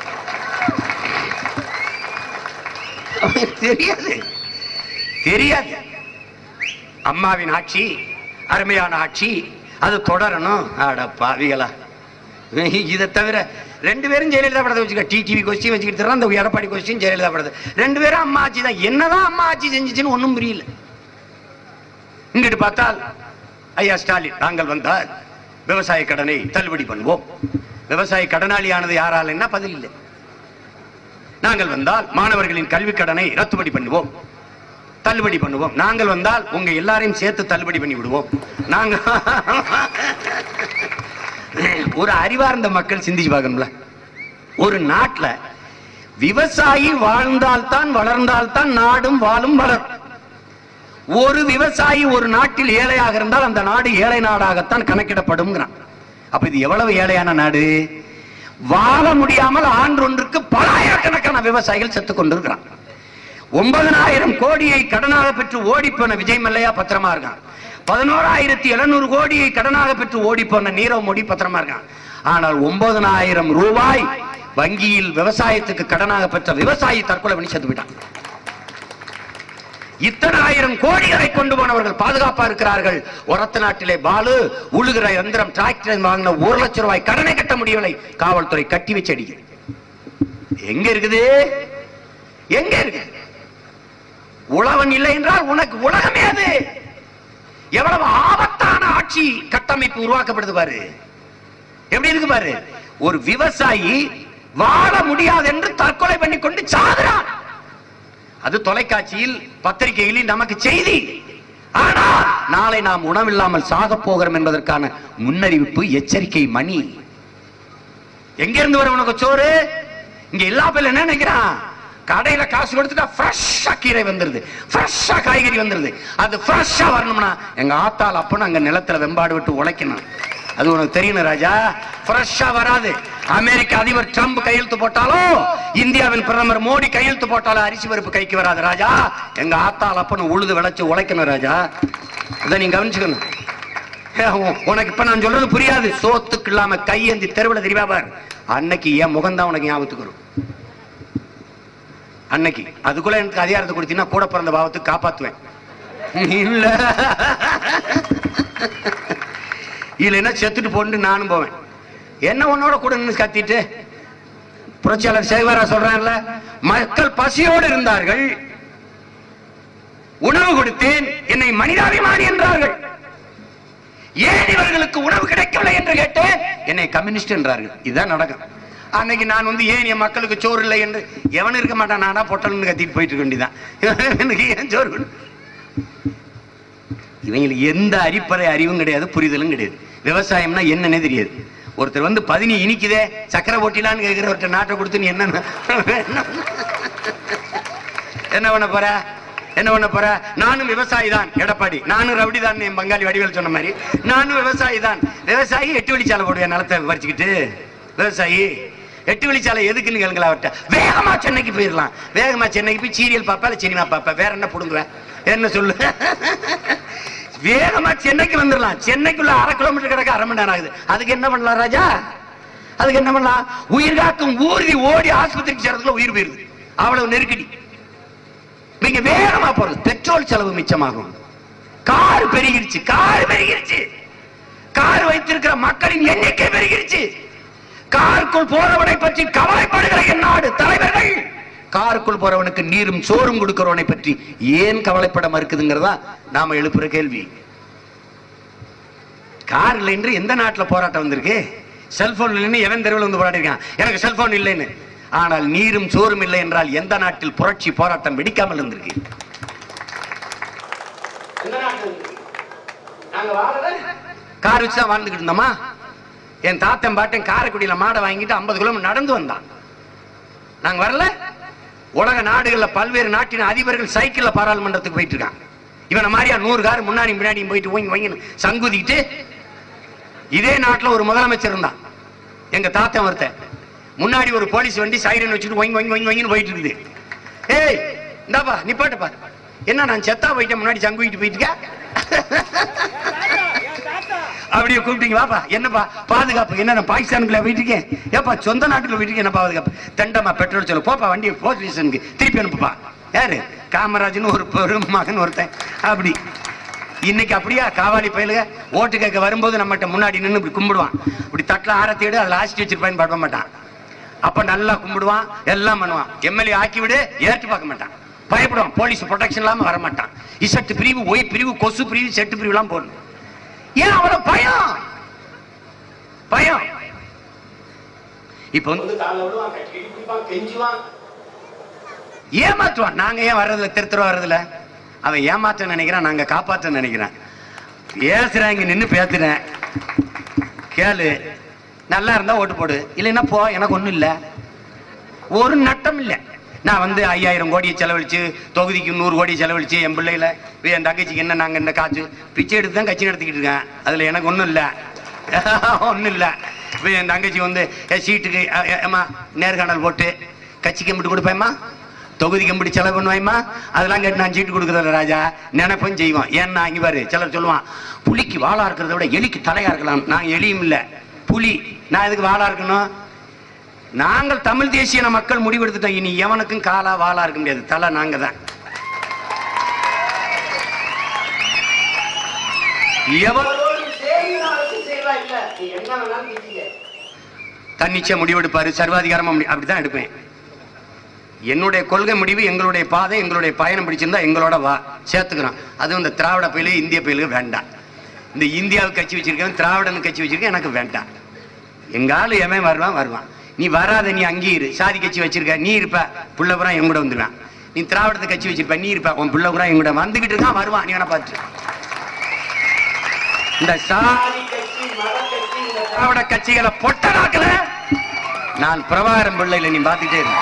தெரியாது தெரியாது அம்மாவின் ஆட்சி அருமையான ஆட்சி அது தொடரணும் அட பாவிகளா இதை தவிர ரெண்டு பேரும் ஜெயலலிதா படத்தை வச்சுக்க டிடிவி கொஸ்டின் வச்சுக்கிட்டு தர்றான், அந்த எடப்பாடி கொஸ்டின் ஜெயலலிதா படத்தை ரெண்டு பேரும் அம்மா ஆட்சி தான் என்னதான் அம்மா ஆட்சி செஞ்சுச்சுன்னு ஒண்ணும் புரியல இங்கிட்டு பார்த்தால் ஐயா ஸ்டாலின் நாங்கள் வந்தால் விவசாய கடனை தள்ளுபடி பண்ணுவோம் விவசாய கடனாளியானது யாரால் என்ன பதில் இல்லை நாங்கள் வந்தால் மாணவர்களின் கல்வி கடனை ரத்துபடி பண்ணுவோம் தள்ளுபடி பண்ணுவோம் நாங்கள் வந்தால் உங்க எல்லாரையும் சேர்த்து தள்ளுபடி பண்ணி விடுவோம் நாங்க ஒரு அறிவார்ந்த மக்கள் சிந்திச்சு பார்க்கணும்ல ஒரு நாட்டுல விவசாயி வாழ்ந்தால்தான் வளர்ந்தால்தான் நாடும் வாழும் வளரும் ஒரு விவசாயி ஒரு நாட்டில் ஏழையாக இருந்தால் அந்த நாடு ஏழை நாடாகத்தான் கணக்கிடப்படும் அப்ப இது எவ்வளவு ஏழையான நாடு வாழ முடியாமல் ஆண்டொன்றுக்கு பல ஆயிரக்கணக்கான விவசாயிகள் செத்துக் கொண்டிருக்கிறான் ஒன்பதனாயிரம் கோடியை கடனாக பெற்று ஓடிப்போன விஜய் மல்லையா பத்திரமா இருக்கான் பதினோராயிரத்தி எழுநூறு கோடியை கடனாக பெற்று ஓடிப்போன நீரவ் மோடி பத்திரமா இருக்கான் ஆனால் ஒன்பதனாயிரம் ரூபாய் வங்கியில் விவசாயத்துக்கு கடனாக பெற்ற விவசாயி தற்கொலை பண்ணி செத்து விட்டான் இத்தனை ஆயிரம் கோடிகளை கொண்டு போனவர்கள் பாதுகாப்பா இருக்கிறார்கள் உரத்த நாட்டிலே பாலு உழுகிற யந்திரம் டிராக்டர் வாங்கின ஒரு லட்சம் ரூபாய் கடனை கட்ட முடியவில்லை காவல்துறை கட்டி வச்சு அடிக்குது எங்க இருக்குது எங்க இருக்கு உழவன் இல்லை என்றால் உனக்கு உலகமே அது எவ்வளவு ஆபத்தான ஆட்சி கட்டமைப்பு உருவாக்கப்படுது பாரு எப்படி இருக்கு பாரு ஒரு விவசாயி வாழ முடியாது என்று தற்கொலை பண்ணி கொண்டு சாகுறான் அது தொலைக்காட்சியில் பத்திரிகைகளில் நமக்கு செய்தி ஆனால் நாளை நாம் உணவில்லாமல் சாக போகிறோம் என்பதற்கான முன்னறிவிப்பு எச்சரிக்கை மணி எங்க இருந்து வர உனக்கு சோறு இங்க எல்லா பேர்ல என்ன நினைக்கிறான் கடையில காசு கொடுத்துட்டா ஃப்ரெஷ்ஷா கீரை வந்துருது ஃப்ரெஷ்ஷா காய்கறி வந்துருது அது ஃப்ரெஷ்ஷா வரணும்னா எங்க ஆத்தாள் அப்பனும் அங்க நிலத்துல வெம்பாடு விட்டு உழைக்கணும் அது உனக்கு தெரியணும் ராஜா ஃப்ரெஷ்ஷா வராது அமெரிக்க அதிபர் ட்ரம்ப் கையெழுத்து போட்டாலும் இந்தியாவின் பிரதமர் மோடி கையெழுத்து போட்டாலும் அரிசி பருப்பு கைக்கு வராது ராஜா எங்க ஆத்தாள் அப்பனும் உழுது விளைச்சு உழைக்கணும் ராஜா இதை நீங்க கவனிச்சுக்கணும் ஏ, உ- உனக்கு இப்ப நான் சொல்றது புரியாது சோத்துக்கு இல்லாம கையேந்தி தெருவுல தெரியுமா பார் அன்னைக்கு என் முகம்தான் உனக்கு ஞாபகத்துக்கு வரும் அன்னைக்கு அதுக்குள்ள எனக்கு அதிகாரத்தை கொடுத்தீங்கன்னா கூட பிறந்த பாவத்துக்கு காப்பாத்துவேன் இல்ல இல்லைன்னா செத்துட்டு போட்டு நானும் போவேன் என்ன உன்னோட கூட நின்று கத்திட்டு புரட்சியாளர் சேகரா சொல்றாங்கல்ல மக்கள் பசியோடு இருந்தார்கள் உணவு கொடுத்தேன் என்னை மனிதாபிமானி என்றார்கள் ஏன் இவர்களுக்கு உணவு கிடைக்கவில்லை என்று கேட்டேன் என்னை கம்யூனிஸ்ட் என்றார்கள் இதுதான் நடக்கும் அன்னைக்கு நான் வந்து ஏன் என் மக்களுக்கு சோறு இல்லை என்று எவனும் இருக்க மாட்டான் நானா பொட்டல்னு கத்திட்டு போயிட்டு இருக்க வேண்டியதான் எனக்கு ஏன் சோறு கொடு- இவங்களுக்கு எந்த அடிப்படை அறிவும் கிடையாது புரிதலும் கிடையாது விவசாயம்னா என்னன்னே தெரியாது ஒருத்தர் வந்து பதினி இனிக்குதே சக்கரை போட்டிலான்னு கேட்கிற ஒருத்தர் நாட்டை கொடுத்து நீ என்ன என்ன பண்ண போற என்ன பண்ண போற நானும் விவசாயி தான் எடப்பாடி நானும் ரவுடி தான் என் பங்காளி வடிவேல் சொன்ன மாதிரி நானும் விவசாயி தான் விவசாயி எட்டு வழிச்சாலை போடுவேன் நிலத்தை பறிச்சுக்கிட்டு விவசாயி எட்டு வழிச்சாலை எதுக்குன்னு கேளுங்களா அவர்கிட்ட வேகமா சென்னைக்கு போயிடலாம் வேகமா சென்னைக்கு போய் சீரியல் பாப்பா இல்ல சினிமா பாப்பா வேற என்ன புடுங்குவேன் என்ன சொல்லு வேகமா சென்னைக்கு வந்துடலாம் சென்னைக்குள்ள அரை கிலோமீட்டர் கிடக்க அரை மணி நேரம் ஆகுது அதுக்கு என்ன பண்ணலாம் ராஜா அதுக்கு என்ன பண்ணலாம் உயிர் காக்கும் ஊர்தி ஓடி ஆஸ்பத்திரிக்கு சேர்றதுக்குள்ள உயிர் போயிருது அவ்வளவு நெருக்கடி நீங்க வேகமா போறது பெட்ரோல் செலவு மிச்சமாகும் கார் பெருகிருச்சு கார் பெருகிருச்சு கார் வைத்திருக்கிற மக்களின் எண்ணிக்கை பெருகிருச்சு காருக்குள் போறவனை பற்றி கவலைப்படுகிற என் நாடு தலைவர்கள் காருக்குள் போறவனுக்கு நீரும் சோறும் கொடுக்கிறவனை பற்றி ஏன் கவலைப்பட மறுக்குதுங்கிறதா நாம எழுப்புற கேள்வி கார் இல்லை என்று எந்த நாட்டுல போராட்டம் வந்திருக்கு செல்போன் இல்லைன்னு எவன் தெருவில் வந்து போராடி இருக்கான் எனக்கு செல்போன் இல்லைன்னு ஆனால் நீரும் சோறும் இல்லை என்றால் எந்த நாட்டில் புரட்சி போராட்டம் வெடிக்காமல் இருந்திருக்கு கார் வச்சு தான் வாழ்ந்துகிட்டு இருந்தோமா என் தாத்தன் பாட்டன் காரைக்குடியில மாடை வாங்கிட்டு ஐம்பது கிலோமீட்டர் நடந்து வந்தான் நாங்க வரல உலக நாடுகள்ல பல்வேறு நாட்டின் அதிபர்கள் சைக்கிள்ல பாராளுமன்றத்துக்கு போயிட்டு இருக்காங்க இவனை மாதிரியா நூறு கார் முன்னாடி முன்னாடி போயிட்டு ஓங்கி வாங்கி சங்குதிக்கிட்டு இதே நாட்டுல ஒரு முதலமைச்சர் இருந்தான் எங்க தாத்தன் ஒருத்தன் முன்னாடி ஒரு போலீஸ் வண்டி சைரன் வச்சுட்டு ஒங்கி ஒங்கி ஒங்கி ஒங்கின்னு போயிட்டு இருக்குது ஏய் இந்தாப்பா நிப்பாட்டுப்பா என்ன நான் செத்தா போயிட்டேன் முன்னாடி சங்குவிட்டு போயிட்டு அப்படியே கூப்பிட்டீங்க வாப்பா என்னப்பா பாதுகாப்பு என்ன நான் பாகிஸ்தானுக்குள்ள போயிட்டு இருக்கேன் ஏப்பா சொந்த நாட்டுக்குள்ள போயிட்டு இருக்கேன் என்ன பாதுகாப்பு தண்டமா பெட்ரோல் சொல்லு போப்பா வண்டியை போலீஸ் ஸ்டேஷனுக்கு திருப்பி அனுப்புப்பா யாரு காமராஜன் ஒரு பெரும் மகன் ஒருத்தன் அப்படி இன்னைக்கு அப்படியா காவாலி பயலுக ஓட்டு கேட்க வரும்போது நம்மகிட்ட முன்னாடி நின்று இப்படி கும்பிடுவான் இப்படி தட்டில் ஆரத்தி எடு அதில் ஆசிட்டு வச்சிருப்பான்னு பார்க்க மாட்டான் அப்ப நல்லா கும்பிடுவான் எல்லாம் பண்ணுவான் எம்எல்ஏ ஆக்கி விடு ஏற்று பார்க்க மாட்டான் பயப்படுவான் போலீஸ் ப்ரொடெக்ஷன் இல்லாம வர மாட்டான் இசட்டு பிரிவு ஒய் பிரிவு கொசு பிரிவு செட்டு பிரிவு எல்லாம் போடணும் ஏன் அவன பயம் பயம் இப்ப வந்து காலை விடுவான், கட்டி பிடிப்பான், கெஞ்சுவான். ஏமாத்துவான் நாங்க ஏன் வர்றதுல திருத்துற வர்றதுல அவன் ஏமாற்ற நினைக்கிறான் நாங்க காப்பாற்ற நினைக்கிறேன் பேசுறேன் இங்க நின்னு பேசுறேன் கேளு நல்லா இருந்தா ஓட்டு போடு இல்லைன்னா போ எனக்கு ஒண்ணும் இல்ல ஒரு நட்டம் இல்ல நான் வந்து ஐயாயிரம் கோடியை செலவழிச்சு தொகுதிக்கு நூறு கோடி செலவழிச்சு என் பிள்ளையில என் தங்கச்சிக்கு என்ன நாங்க என்ன காசு பிச்சை எடுத்து தான் கட்சி நடத்திக்கிட்டு இருக்கேன் அதுல எனக்கு ஒண்ணும் இல்ல ஒண்ணும் இல்ல இப்ப என் தங்கச்சி வந்து என் சீட்டுக்கு அ- அ- அம்மா நேர்காணல் போட்டு கட்சிக்கு எம்பிட்டு கொடுப்பேம்மா தொகுதிக்கு எம்பிடி செலவு பண்ணுவாய்மா அதெல்லாம் கேட்டு நான் சீட்டு கொடுக்குறதில்ல ராஜா நினைப்பும் செய்வோம் ஏன்னா இங்க பாரு சிலர் சொல்லுவான் புலிக்கு வாளா இருக்கிறத விட எலிக்கு தலையா இருக்கலாம் நான் எலியும் இல்ல புலி நான் எதுக்கு வாளா இருக்கணும் நாங்கள் தமிழ் தேசிய மக்கள் முடிவெடுத்துட்டோம் இனி எவனுக்கும் காலா வாளா இருக்க முடியாது தலை நாங்க தான் தன்னிச்சை முடிவெடுப்பாரு சர்வாதிகாரமா முடி- அப்படிதான் எடுப்பேன் என்னுடைய கொள்கை முடிவு எங்களுடைய பாதை எங்களுடைய பயணம் பிடிச்சிருந்தா எங்களோட வா சேர்த்துக்கிறோம் அதுவும் இந்த திராவிட பயிலு இந்திய பயிலு வேண்டாம் இந்த இந்தியாவுக்கு கட்சி வச்சிருக்கேன் திராவிடன் கட்சி வச்சிருக்கேன் எனக்கு வேண்டாம் எங்க ஆளு எவன் வருவான் வருவான் நீ வராத நீ அங்கேயே இரு சாதி கட்சி வச்சிருக்க நீ இருப்ப புள்ள பூரா என் கூட வந்துடுவான் நீ திராவிடத்தை கட்சி வச்சிருப்ப நீ இருப்ப உன் பிள்ளை பூரா என் கூட வந்துகிட்டு இருக்கான் வருவான் நீ வேணா பார்த்து இந்த சாதி கட்சி மத கட்சி இந்த திராவிட கட்சிகளை பொட்டனாக்கல நான் பிரபாகரன் பிள்ளையில நீ பார்த்துட்டே இரு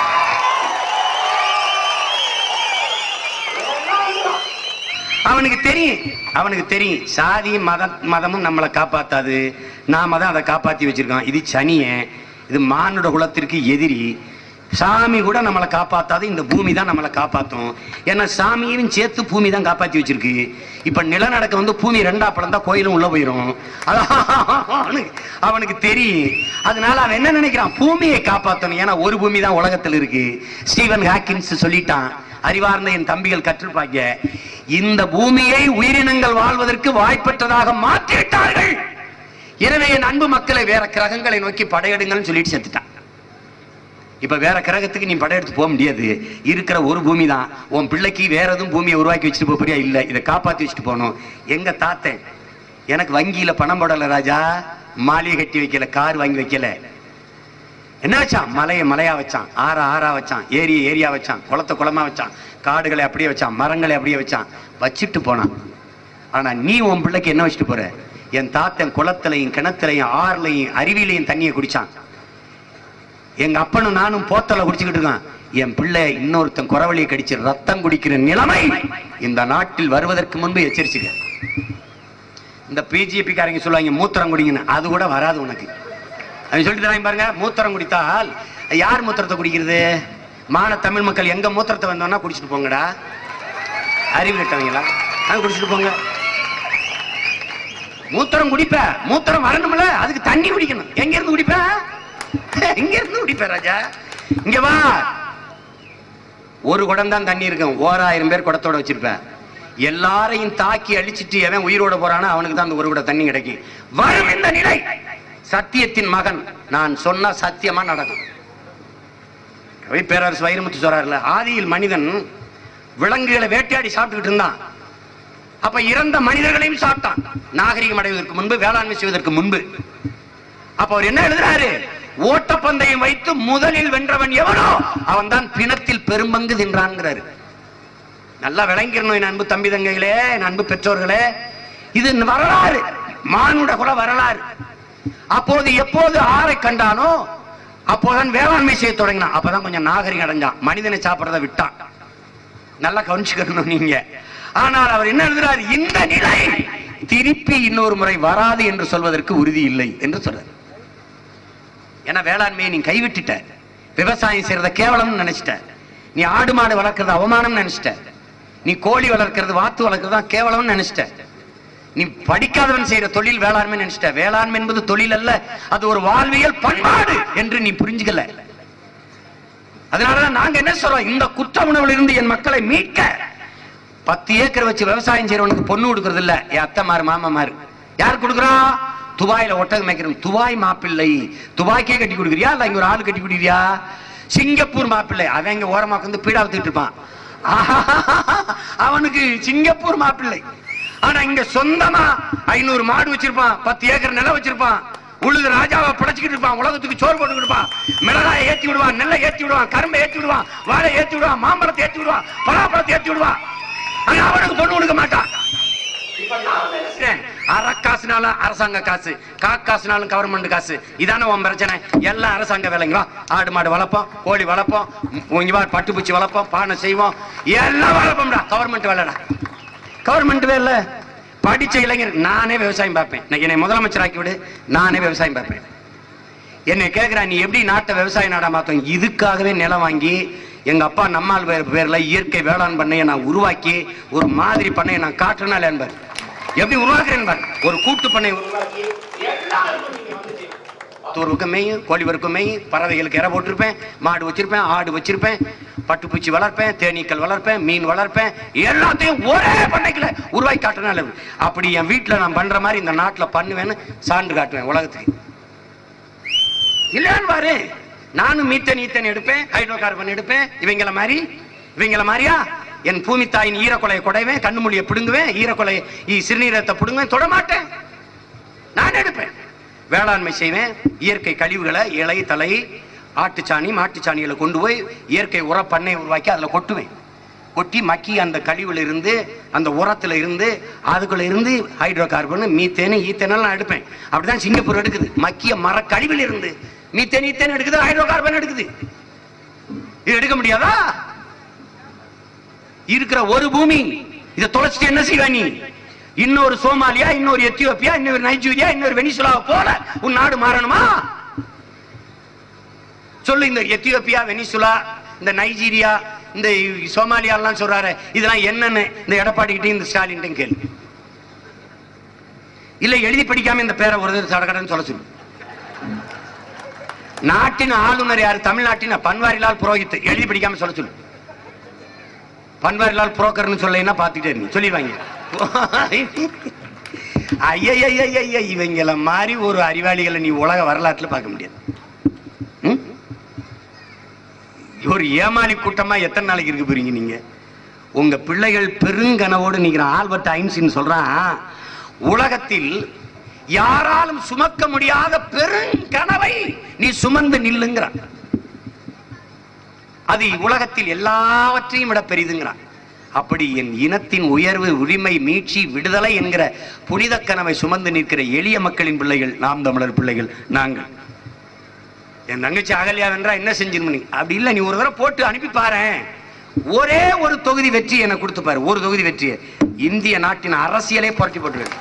அவனுக்கு தெரியும் அவனுக்கு தெரியும் சாதியும் மத மதமும் நம்மளை காப்பாத்தாது நாம தான் அதை காப்பாத்தி வச்சிருக்கோம் இது சனியன் இது மானுட குலத்திற்கு எதிரி சாமி கூட நம்மளை காப்பாத்தாது இந்த பூமி தான் நம்மளை காப்பாத்தும் ஏன்னா சாமியையும் சேர்த்து பூமி தான் காப்பாத்தி வச்சிருக்கு இப்ப நிலநடுக்கம் வந்து பூமி ரெண்டா பிளந்தா கோயிலும் உள்ள போயிடும் அதான் அவனுக்கு அவனுக்கு தெரியும் அதனால அவன் என்ன நினைக்கிறான் பூமியை காப்பாத்தணும் ஏன்னா ஒரு பூமி தான் உலகத்தில் இருக்கு ஸ்டீவன் ஹாக்கின்ஸ் சொல்லிட்டான் அறிவார்ந்த என் தம்பிகள் கற்றுப்பாங்க இந்த பூமியை உயிரினங்கள் வாழ்வதற்கு வாய்ப்பற்றதாக மாற்றிவிட்டார்கள் எனவே என் அன்பு மக்களை வேற கிரகங்களை நோக்கி படையெடுங்கள்னு சொல்லிட்டு செத்துட்டான் இப்ப வேற கிரகத்துக்கு நீ படையெடுத்து போக முடியாது இருக்கிற ஒரு பூமி தான் உன் பிள்ளைக்கு வேற எதுவும் பூமியை உருவாக்கி வச்சுட்டு போக போறியா இல்ல இதை காப்பாத்தி வச்சுட்டு போகணும் எங்க தாத்தன் எனக்கு வங்கியில பணம் போடல ராஜா மாளிகை கட்டி வைக்கல கார் வாங்கி வைக்கல என்ன வச்சான் மலையை மலையா வச்சான் ஆறா ஆறா வச்சான் ஏரியை ஏரியா வச்சான் குளத்தை குளமா வச்சான் காடுகளை அப்படியே வச்சான் மரங்களை அப்படியே வச்சான் வச்சுட்டு போனான் ஆனா நீ உன் பிள்ளைக்கு என்ன வச்சுட்டு போற என் தாத்தன் குளத்திலையும் கிணத்துலையும் ஆறுலையும் அருவிலையும் தண்ணியை குடிச்சான் எங்க அப்பனும் நானும் போத்தல குடிச்சுக்கிட்டு இருக்கான் என் பிள்ளை இன்னொருத்தன் குறவழியை கடிச்சு ரத்தம் குடிக்கிற நிலைமை இந்த நாட்டில் வருவதற்கு முன்பு எச்சரிச்சுக்க இந்த பிஜேபி காரங்க சொல்லுவாங்க மூத்திரம் குடிங்கன்னு அது கூட வராது உனக்கு அவன் சொல்லிட்டு தராங்க பாருங்க மூத்திரம் குடித்தால் யார் மூத்திரத்தை குடிக்கிறது மான தமிழ் மக்கள் எங்க மூத்திரத்தை வந்தோம்னா குடிச்சிட்டு போங்கடா அறிவு கட்டவங்களா அது குடிச்சிட்டு போங்க மூத்திரம் குடிப்ப மூத்திரம் வரணும்ல அதுக்கு தண்ணி குடிக்கணும் எங்க இருந்து குடிப்ப எங்க இருந்து குடிப்ப ராஜா இங்க வா ஒரு குடம் தான் தண்ணி இருக்கும் ஓராயிரம் பேர் குடத்தோட வச்சிருப்பேன் எல்லாரையும் தாக்கி அழிச்சிட்டு எவன் உயிரோட போறானோ அவனுக்கு தான் அந்த ஒரு குடம் தண்ணி கிடைக்கும் வரும் இந்த நிலை சத்தியத்தின் மகன் நான் சொன்னா சத்தியமா நடக்கும் கவி பேரரசு வைரமுத்து சொல்றாருல ஆதியில் மனிதன் விலங்குகளை வேட்டையாடி சாப்பிட்டுக்கிட்டு இருந்தான் அப்ப இறந்த மனிதர்களையும் சாப்பிட்டான் நாகரிகம் அடைவதற்கு முன்பு வேளாண்மை செய்வதற்கு முன்பு அப்ப அவர் என்ன எழுதுறாரு ஓட்டப்பந்தயம் வைத்து முதலில் வென்றவன் எவனோ அவன் தான் பிணத்தில் பெரும்பங்கு தின்றான்ங்கிறாரு நல்லா விளங்கிடணும் என் அன்பு தம்பி தங்கைகளே என் அன்பு பெற்றோர்களே இது வரலாறு மானுட குல வரலாறு அப்போது எப்போது ஆறை கண்டானோ அப்போதான் வேளாண்மை செய்ய தொடங்கினான் அப்பதான் கொஞ்சம் நாகரிகம் அடைஞ்சான் மனிதனை சாப்பிடறத விட்டான் நல்லா கவனிச்சுக்கணும் நீங்க ஆனால் அவர் என்ன எழுதுறாரு இந்த நிலை திருப்பி இன்னொரு முறை வராது என்று சொல்வதற்கு உறுதி இல்லை என்று சொல்றார் ஏன்னா வேளாண்மையை நீ கைவிட்டுட்ட விவசாயம் செய்யறத கேவலம்னு நினைச்சிட்ட நீ ஆடு மாடு வளர்க்கறது அவமானம் நினைச்சிட்ட நீ கோழி வளர்க்கறது வாத்து வளர்க்கறது தான் கேவலம்னு நினைச்சிட்ட நீ படிக்காதவன் செய்யற தொழில் வேளாண்மை நினைச்சிட்ட வேளாண்மை என்பது தொழில் அல்ல அது ஒரு வாழ்வியல் பண்பாடு என்று நீ புரிஞ்சுக்கல அதனாலதான் நாங்க என்ன சொல்றோம் இந்த குற்ற உணர்வில் இருந்து என் மக்களை மீட்க பத்து ஏக்கர் வச்சு விவசாயம் செய்யறவனுக்கு பொண்ணு கொடுக்கறது இல்ல என் அத்தைமாரு மாமாமாரு யார் கொடுக்குறா துபாயில ஒட்டகம் மேய்க்கிறோம் துபாய் மாப்பிள்ளை துபாய்க்கே கட்டி கொடுக்குறியா இல்ல இங்க ஒரு ஆளு கட்டி கொடுக்குறியா சிங்கப்பூர் மாப்பிள்ளை அவன் இங்க ஓரமா வந்து பீடா வித்துட்டு இருப்பான் அவனுக்கு சிங்கப்பூர் மாப்பிள்ளை ஆனா இங்க சொந்தமா ஐநூறு மாடு வச்சிருப்பான் பத்து ஏக்கர் நிலம் வச்சிருப்பான் உழுது ராஜாவை படைச்சுக்கிட்டு இருப்பான் உலகத்துக்கு சோறு போட்டு கொடுப்பான் மிளகாயை ஏத்தி விடுவான் நெல்லை ஏத்தி விடுவான் கரும்பை ஏத்தி விடுவான் வாழை ஏத்தி விடுவான் மாம்பழத்தை ஏத்தி விடுவான் பலாப்பழத்தை ஏத்தி விடுவான் ஆனா அவனுக்கு பொண்ணு கொடுக்க மாட்டான் அரை காசுனாலும் அரசாங்க காசு கா காசுனாலும் கவர்மெண்ட் காசு இதானே உன் பிரச்சனை எல்லாம் அரசாங்க வேலைங்க வா ஆடு மாடு வளர்ப்போம் கோழி வளர்ப்போம் இங்க வா பட்டுப்பூச்சி வளர்ப்போம் பானை செய்வோம் எல்லாம் வளர்ப்போம்டா கவர்மெண்ட் வேலைடா கவர்மெண்ட் வேலை படிச்ச இளைஞர் நானே விவசாயம் பார்ப்பேன் நான் என்னை முதலமைச்சர் ஆக்கி விடு நானே விவசாயம் பார்ப்பேன் என்னை கேட்கிறா நீ எப்படி நாட்டை விவசாய நாடா மாத்தோம் இதுக்காகவே நிலம் வாங்கி எங்க அப்பா நம்மால் பேர் பேர்ல இயற்கை வேளாண் பண்ணையை நான் உருவாக்கி ஒரு மாதிரி பண்ணையை நான் காட்டுனால என்பார் எப்படி உருவாக்குறேன் பார் ஒரு கூட்டு பண்ணை உருவாக்கி தூர்வுக்கு மேயும் கோழி வறுக்கும் மேயும் பறவைகளுக்கு இற போட்டிருப்பேன் மாடு வச்சிருப்பேன் ஆடு வச்சிருப்பேன் பட்டுப்பூச்சி வளர்ப்பேன் தேனீக்கள் வளர்ப்பேன் மீன் வளர்ப்பேன் எல்லாத்தையும் ஒரே பண்ணைக்குள்ள உருவாக்கி காட்டுனால அப்படி என் வீட்டுல நான் பண்ற மாதிரி இந்த நாட்டுல பண்ணுவேன்னு சான்று காட்டுவேன் உலகத்துக்கு இல்லைன்னு பாரு நானும் மீத்தன் ஈத்தன் எடுப்பேன் ஹைட்ரோ கார்பன் எடுப்பேன் இவங்கள மாதிரி இவங்கள மாதிரியா என் பூமி தாயின் ஈரக்கொலையை குடைவேன் கண்ணு மொழியை பிடுங்குவேன் ஈரக்கொலை ஈ- சிறுநீரத்தை பிடுங்குவேன் தொடமாட்டேன் நான் எடுப்பேன் வேளாண்மை செய்வேன் இயற்கை கழிவுகளை இலை தலை ஆட்டுச்சாணி மாட்டுச்சாணிகளை கொண்டு போய் இயற்கை உர பண்ணை உருவாக்கி அதுல கொட்டுவேன் கொட்டி மக்கி அந்த கழிவுல இருந்து அந்த உரத்துல இருந்து அதுக்குள்ள இருந்து ஹைட்ரோ கார்பன் மீத்தேன் ஈத்தேனெல்லாம் நான் எடுப்பேன் அப்படிதான் சிங்கப்பூர் எடுக்குது மக்கிய மர கழிவுல இருந்து மீத்தேன் ஈத்தேன் எடுக்குது ஹைட்ரோ கார்பன் எடுக்குது இது எடுக்க முடியாதா இருக்கிற ஒரு பூமி இதை தொலைச்சிட்டு என்ன செய்வ நீ இன்னொரு சோமாலியா இன்னொரு எத்தியோப்பியா இன்னொரு நைஜீரியா இன்னொரு வெனிசுலாவை போல உன் நாடு மாறணுமா சொல்லு இந்த எத்தியோப்பியா வெனிசுலா இந்த நைஜீரியா இந்த சோமாலியா எல்லாம் சொல்றாரு இதெல்லாம் என்னன்னு இந்த எடப்பாடி கிட்டயும் இந்த ஸ்டாலின் கேள்வி இல்ல எழுதி படிக்காம இந்த பேரை ஒரு சடகடன்னு சொல்ல சொல்லு நாட்டின் ஆளுநர் யாரு தமிழ்நாட்டின் பன்வாரிலால் புரோஹித் எழுதி படிக்காம சொல்ல சொல்லு பன்வாரிலால் புரோக்கர்னு சொல்லைன்னா பார்த்துட்டே இருக்கு சொல்லிடுவாங்க ஐயா இவங்கள மாதிரி ஒரு அறிவாளிகளை நீ உலக வரலாற்றுல பார்க்க முடியாது ம்? ஒரு ஏமாளி கூட்டமா எத்தனை நாளைக்கு இருக்க போறீங்க நீங்க உங்க பிள்ளைகள் பெருங்கனவோடு நிக்கிற ஆல்பர்ட் ஐன்ஸ்டீன் சொல்றான் உலகத்தில் யாராலும் சுமக்க முடியாத பெருங்கனவை நீ சுமந்து நில்லுங்கிறான் அது உலகத்தில் எல்லாவற்றையும் விட பெரிதுங்கிறான் அப்படி என் இனத்தின் உயர்வு உரிமை மீட்சி விடுதலை என்கிற புனித கனவை சுமந்து நிற்கிற எளிய மக்களின் பிள்ளைகள் நாம் தமிழர் பிள்ளைகள் நாங்கள் என் தங்கச்சி அகல்யா வென்றா என்ன செஞ்சிருமணி அப்படி இல்லை நீ ஒரு தடவை போட்டு அனுப்பி பாரேன் ஒரே ஒரு தொகுதி வெற்றி எனக்கு கொடுத்து பாரு ஒரு தொகுதி வெற்றியை இந்திய நாட்டின் அரசியலே புரட்டி போட்டுருவேன்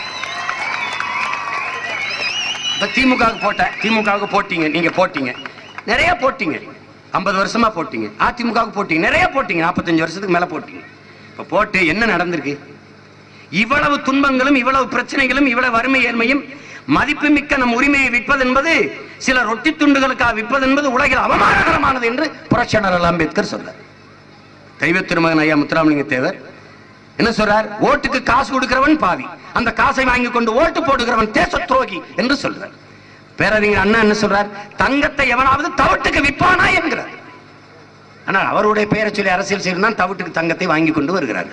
இப்ப திமுகவுக்கு போட்டேன் திமுகவுக்கு போட்டீங்க நீங்க போட்டீங்க நிறைய போட்டீங்க ஐம்பது வருஷமா போட்டீங்க அதிமுகவுக்கு போட்டீங்க நிறைய போட்டீங்க நாற்பத்தஞ்சு வருஷத்துக்கு மேல போட்டீங்க இப்ப போட்டு என்ன நடந்திருக்கு இவ்வளவு துன்பங்களும் இவ்வளவு பிரச்சனைகளும் இவ்வளவு வறுமை ஏழ்மையும் மதிப்புமிக்க நம் உரிமையை விற்பது என்பது சில ரொட்டி துண்டுகளுக்காக விற்பது என்பது உலகில் அவமானகரமானது என்று புரட்சியாளர் அம்பேத்கர் சொன்னார் தெய்வ திருமகன் ஐயா முத்துராமலிங்க தேவர் என்ன சொல்றார் ஓட்டுக்கு காசு கொடுக்கிறவன் பாவி அந்த காசை வாங்கி கொண்டு ஓட்டு போடுகிறவன் தேச துரோகி என்று சொல்றார் பேரறிஞர் அண்ணா என்ன சொல்றார் தங்கத்தை எவனாவது தவிட்டுக்கு விற்பானா என்கிறார் ஆனால் அவருடைய பெயரை சொல்லி அரசியல் செய்தான் தவிட்டுக்கு தங்கத்தை வாங்கி கொண்டு வருகிறார்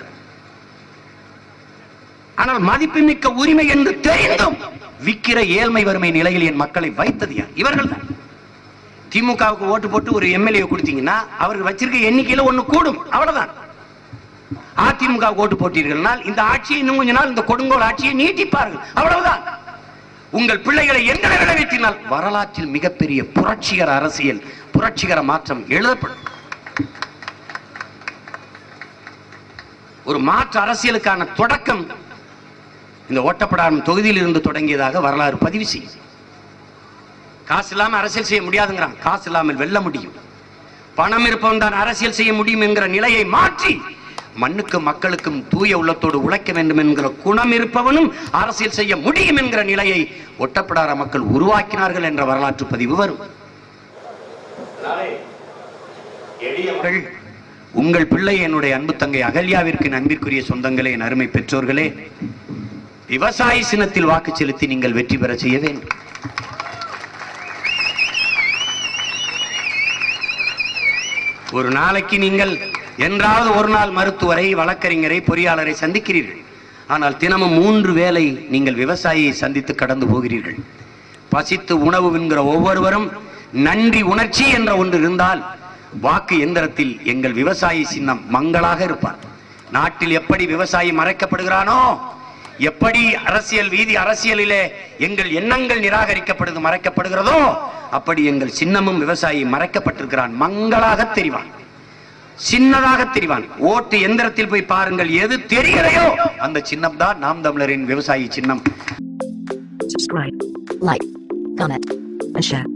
ஆனால் மதிப்புமிக்க உரிமை என்று தெரிந்தும் விக்கிற ஏழ்மை வறுமை நிலையில் என் மக்களை வைத்தது யார் இவர்கள் தான் திமுகவுக்கு ஓட்டு போட்டு ஒரு எம்எல்ஏ கொடுத்தீங்கன்னா அவர்கள் வச்சிருக்க எண்ணிக்கையில ஒண்ணு கூடும் அவ்வளவுதான் அதிமுக ஓட்டு போட்டீர்கள்னால் இந்த ஆட்சியை இன்னும் கொஞ்ச நாள் இந்த கொடுங்கோல் ஆட்சியை நீட்டிப்பார்கள் அவ்வளவுதான் உங்கள் பிள்ளைகளை எந்த நிறைவேற்றினால் வரலாற்றில் மிகப்பெரிய புரட்சிகர அரசியல் புரட்சிகர மாற்றம் எழுதப்படும் ஒரு மாற்று அரசியலுக்கான தொடக்கம் இந்த ஓட்டப்படாரம் தொகுதியில் இருந்து தொடங்கியதாக வரலாறு பதிவு செய்யும் காசு இல்லாம அரசியல் செய்ய முடியாதுங்கிறான் காசு இல்லாமல் வெல்ல முடியும் பணம் இருப்பவன் தான் அரசியல் செய்ய முடியும் என்கிற நிலையை மாற்றி மண்ணுக்கும் மக்களுக்கும் தூய உள்ளத்தோடு உழைக்க வேண்டும் என்கிற குணம் இருப்பவனும் அரசியல் செய்ய முடியும் என்கிற நிலையை ஒட்டப்படார மக்கள் உருவாக்கினார்கள் என்ற வரலாற்று பதிவு வரும் எளியவர்கள் உங்கள் பிள்ளை என்னுடைய அன்பு தங்கை அகல்யாவிற்கு என் அன்பிற்குரிய சொந்தங்களே என் அருமை பெற்றோர்களே விவசாய சின்னத்தில் வாக்கு செலுத்தி நீங்கள் வெற்றி பெற செய்ய வேண்டும் ஒரு நாளைக்கு நீங்கள் என்றாவது ஒரு நாள் மருத்துவரை வழக்கறிஞரை பொறியாளரை சந்திக்கிறீர்கள் ஆனால் தினமும் மூன்று வேளை நீங்கள் விவசாயியை சந்தித்து கடந்து போகிறீர்கள் பசித்து உணவு என்கிற ஒவ்வொருவரும் நன்றி உணர்ச்சி என்ற ஒன்று இருந்தால் வாக்கு எந்திரத்தில் எங்கள் விவசாயி சின்னம் மங்களாக இருப்பார் நாட்டில் எப்படி விவசாயி மறைக்கப்படுகிறானோ எப்படி அரசியல் வீதி அரசியலிலே எங்கள் எண்ணங்கள் நிராகரிக்கப்படுது மறைக்கப்படுகிறதோ அப்படி எங்கள் சின்னமும் விவசாயி மறைக்கப்பட்டிருக்கிறான் மங்களாக தெரிவான் சின்னதாக தெரிவான் ஓட்டு எந்திரத்தில் போய் பாருங்கள் எது தெரிகிறதோ அந்த சின்னம் தான் நாம் தமிழரின் விவசாயி சின்னம் subscribe, like, comment, and share.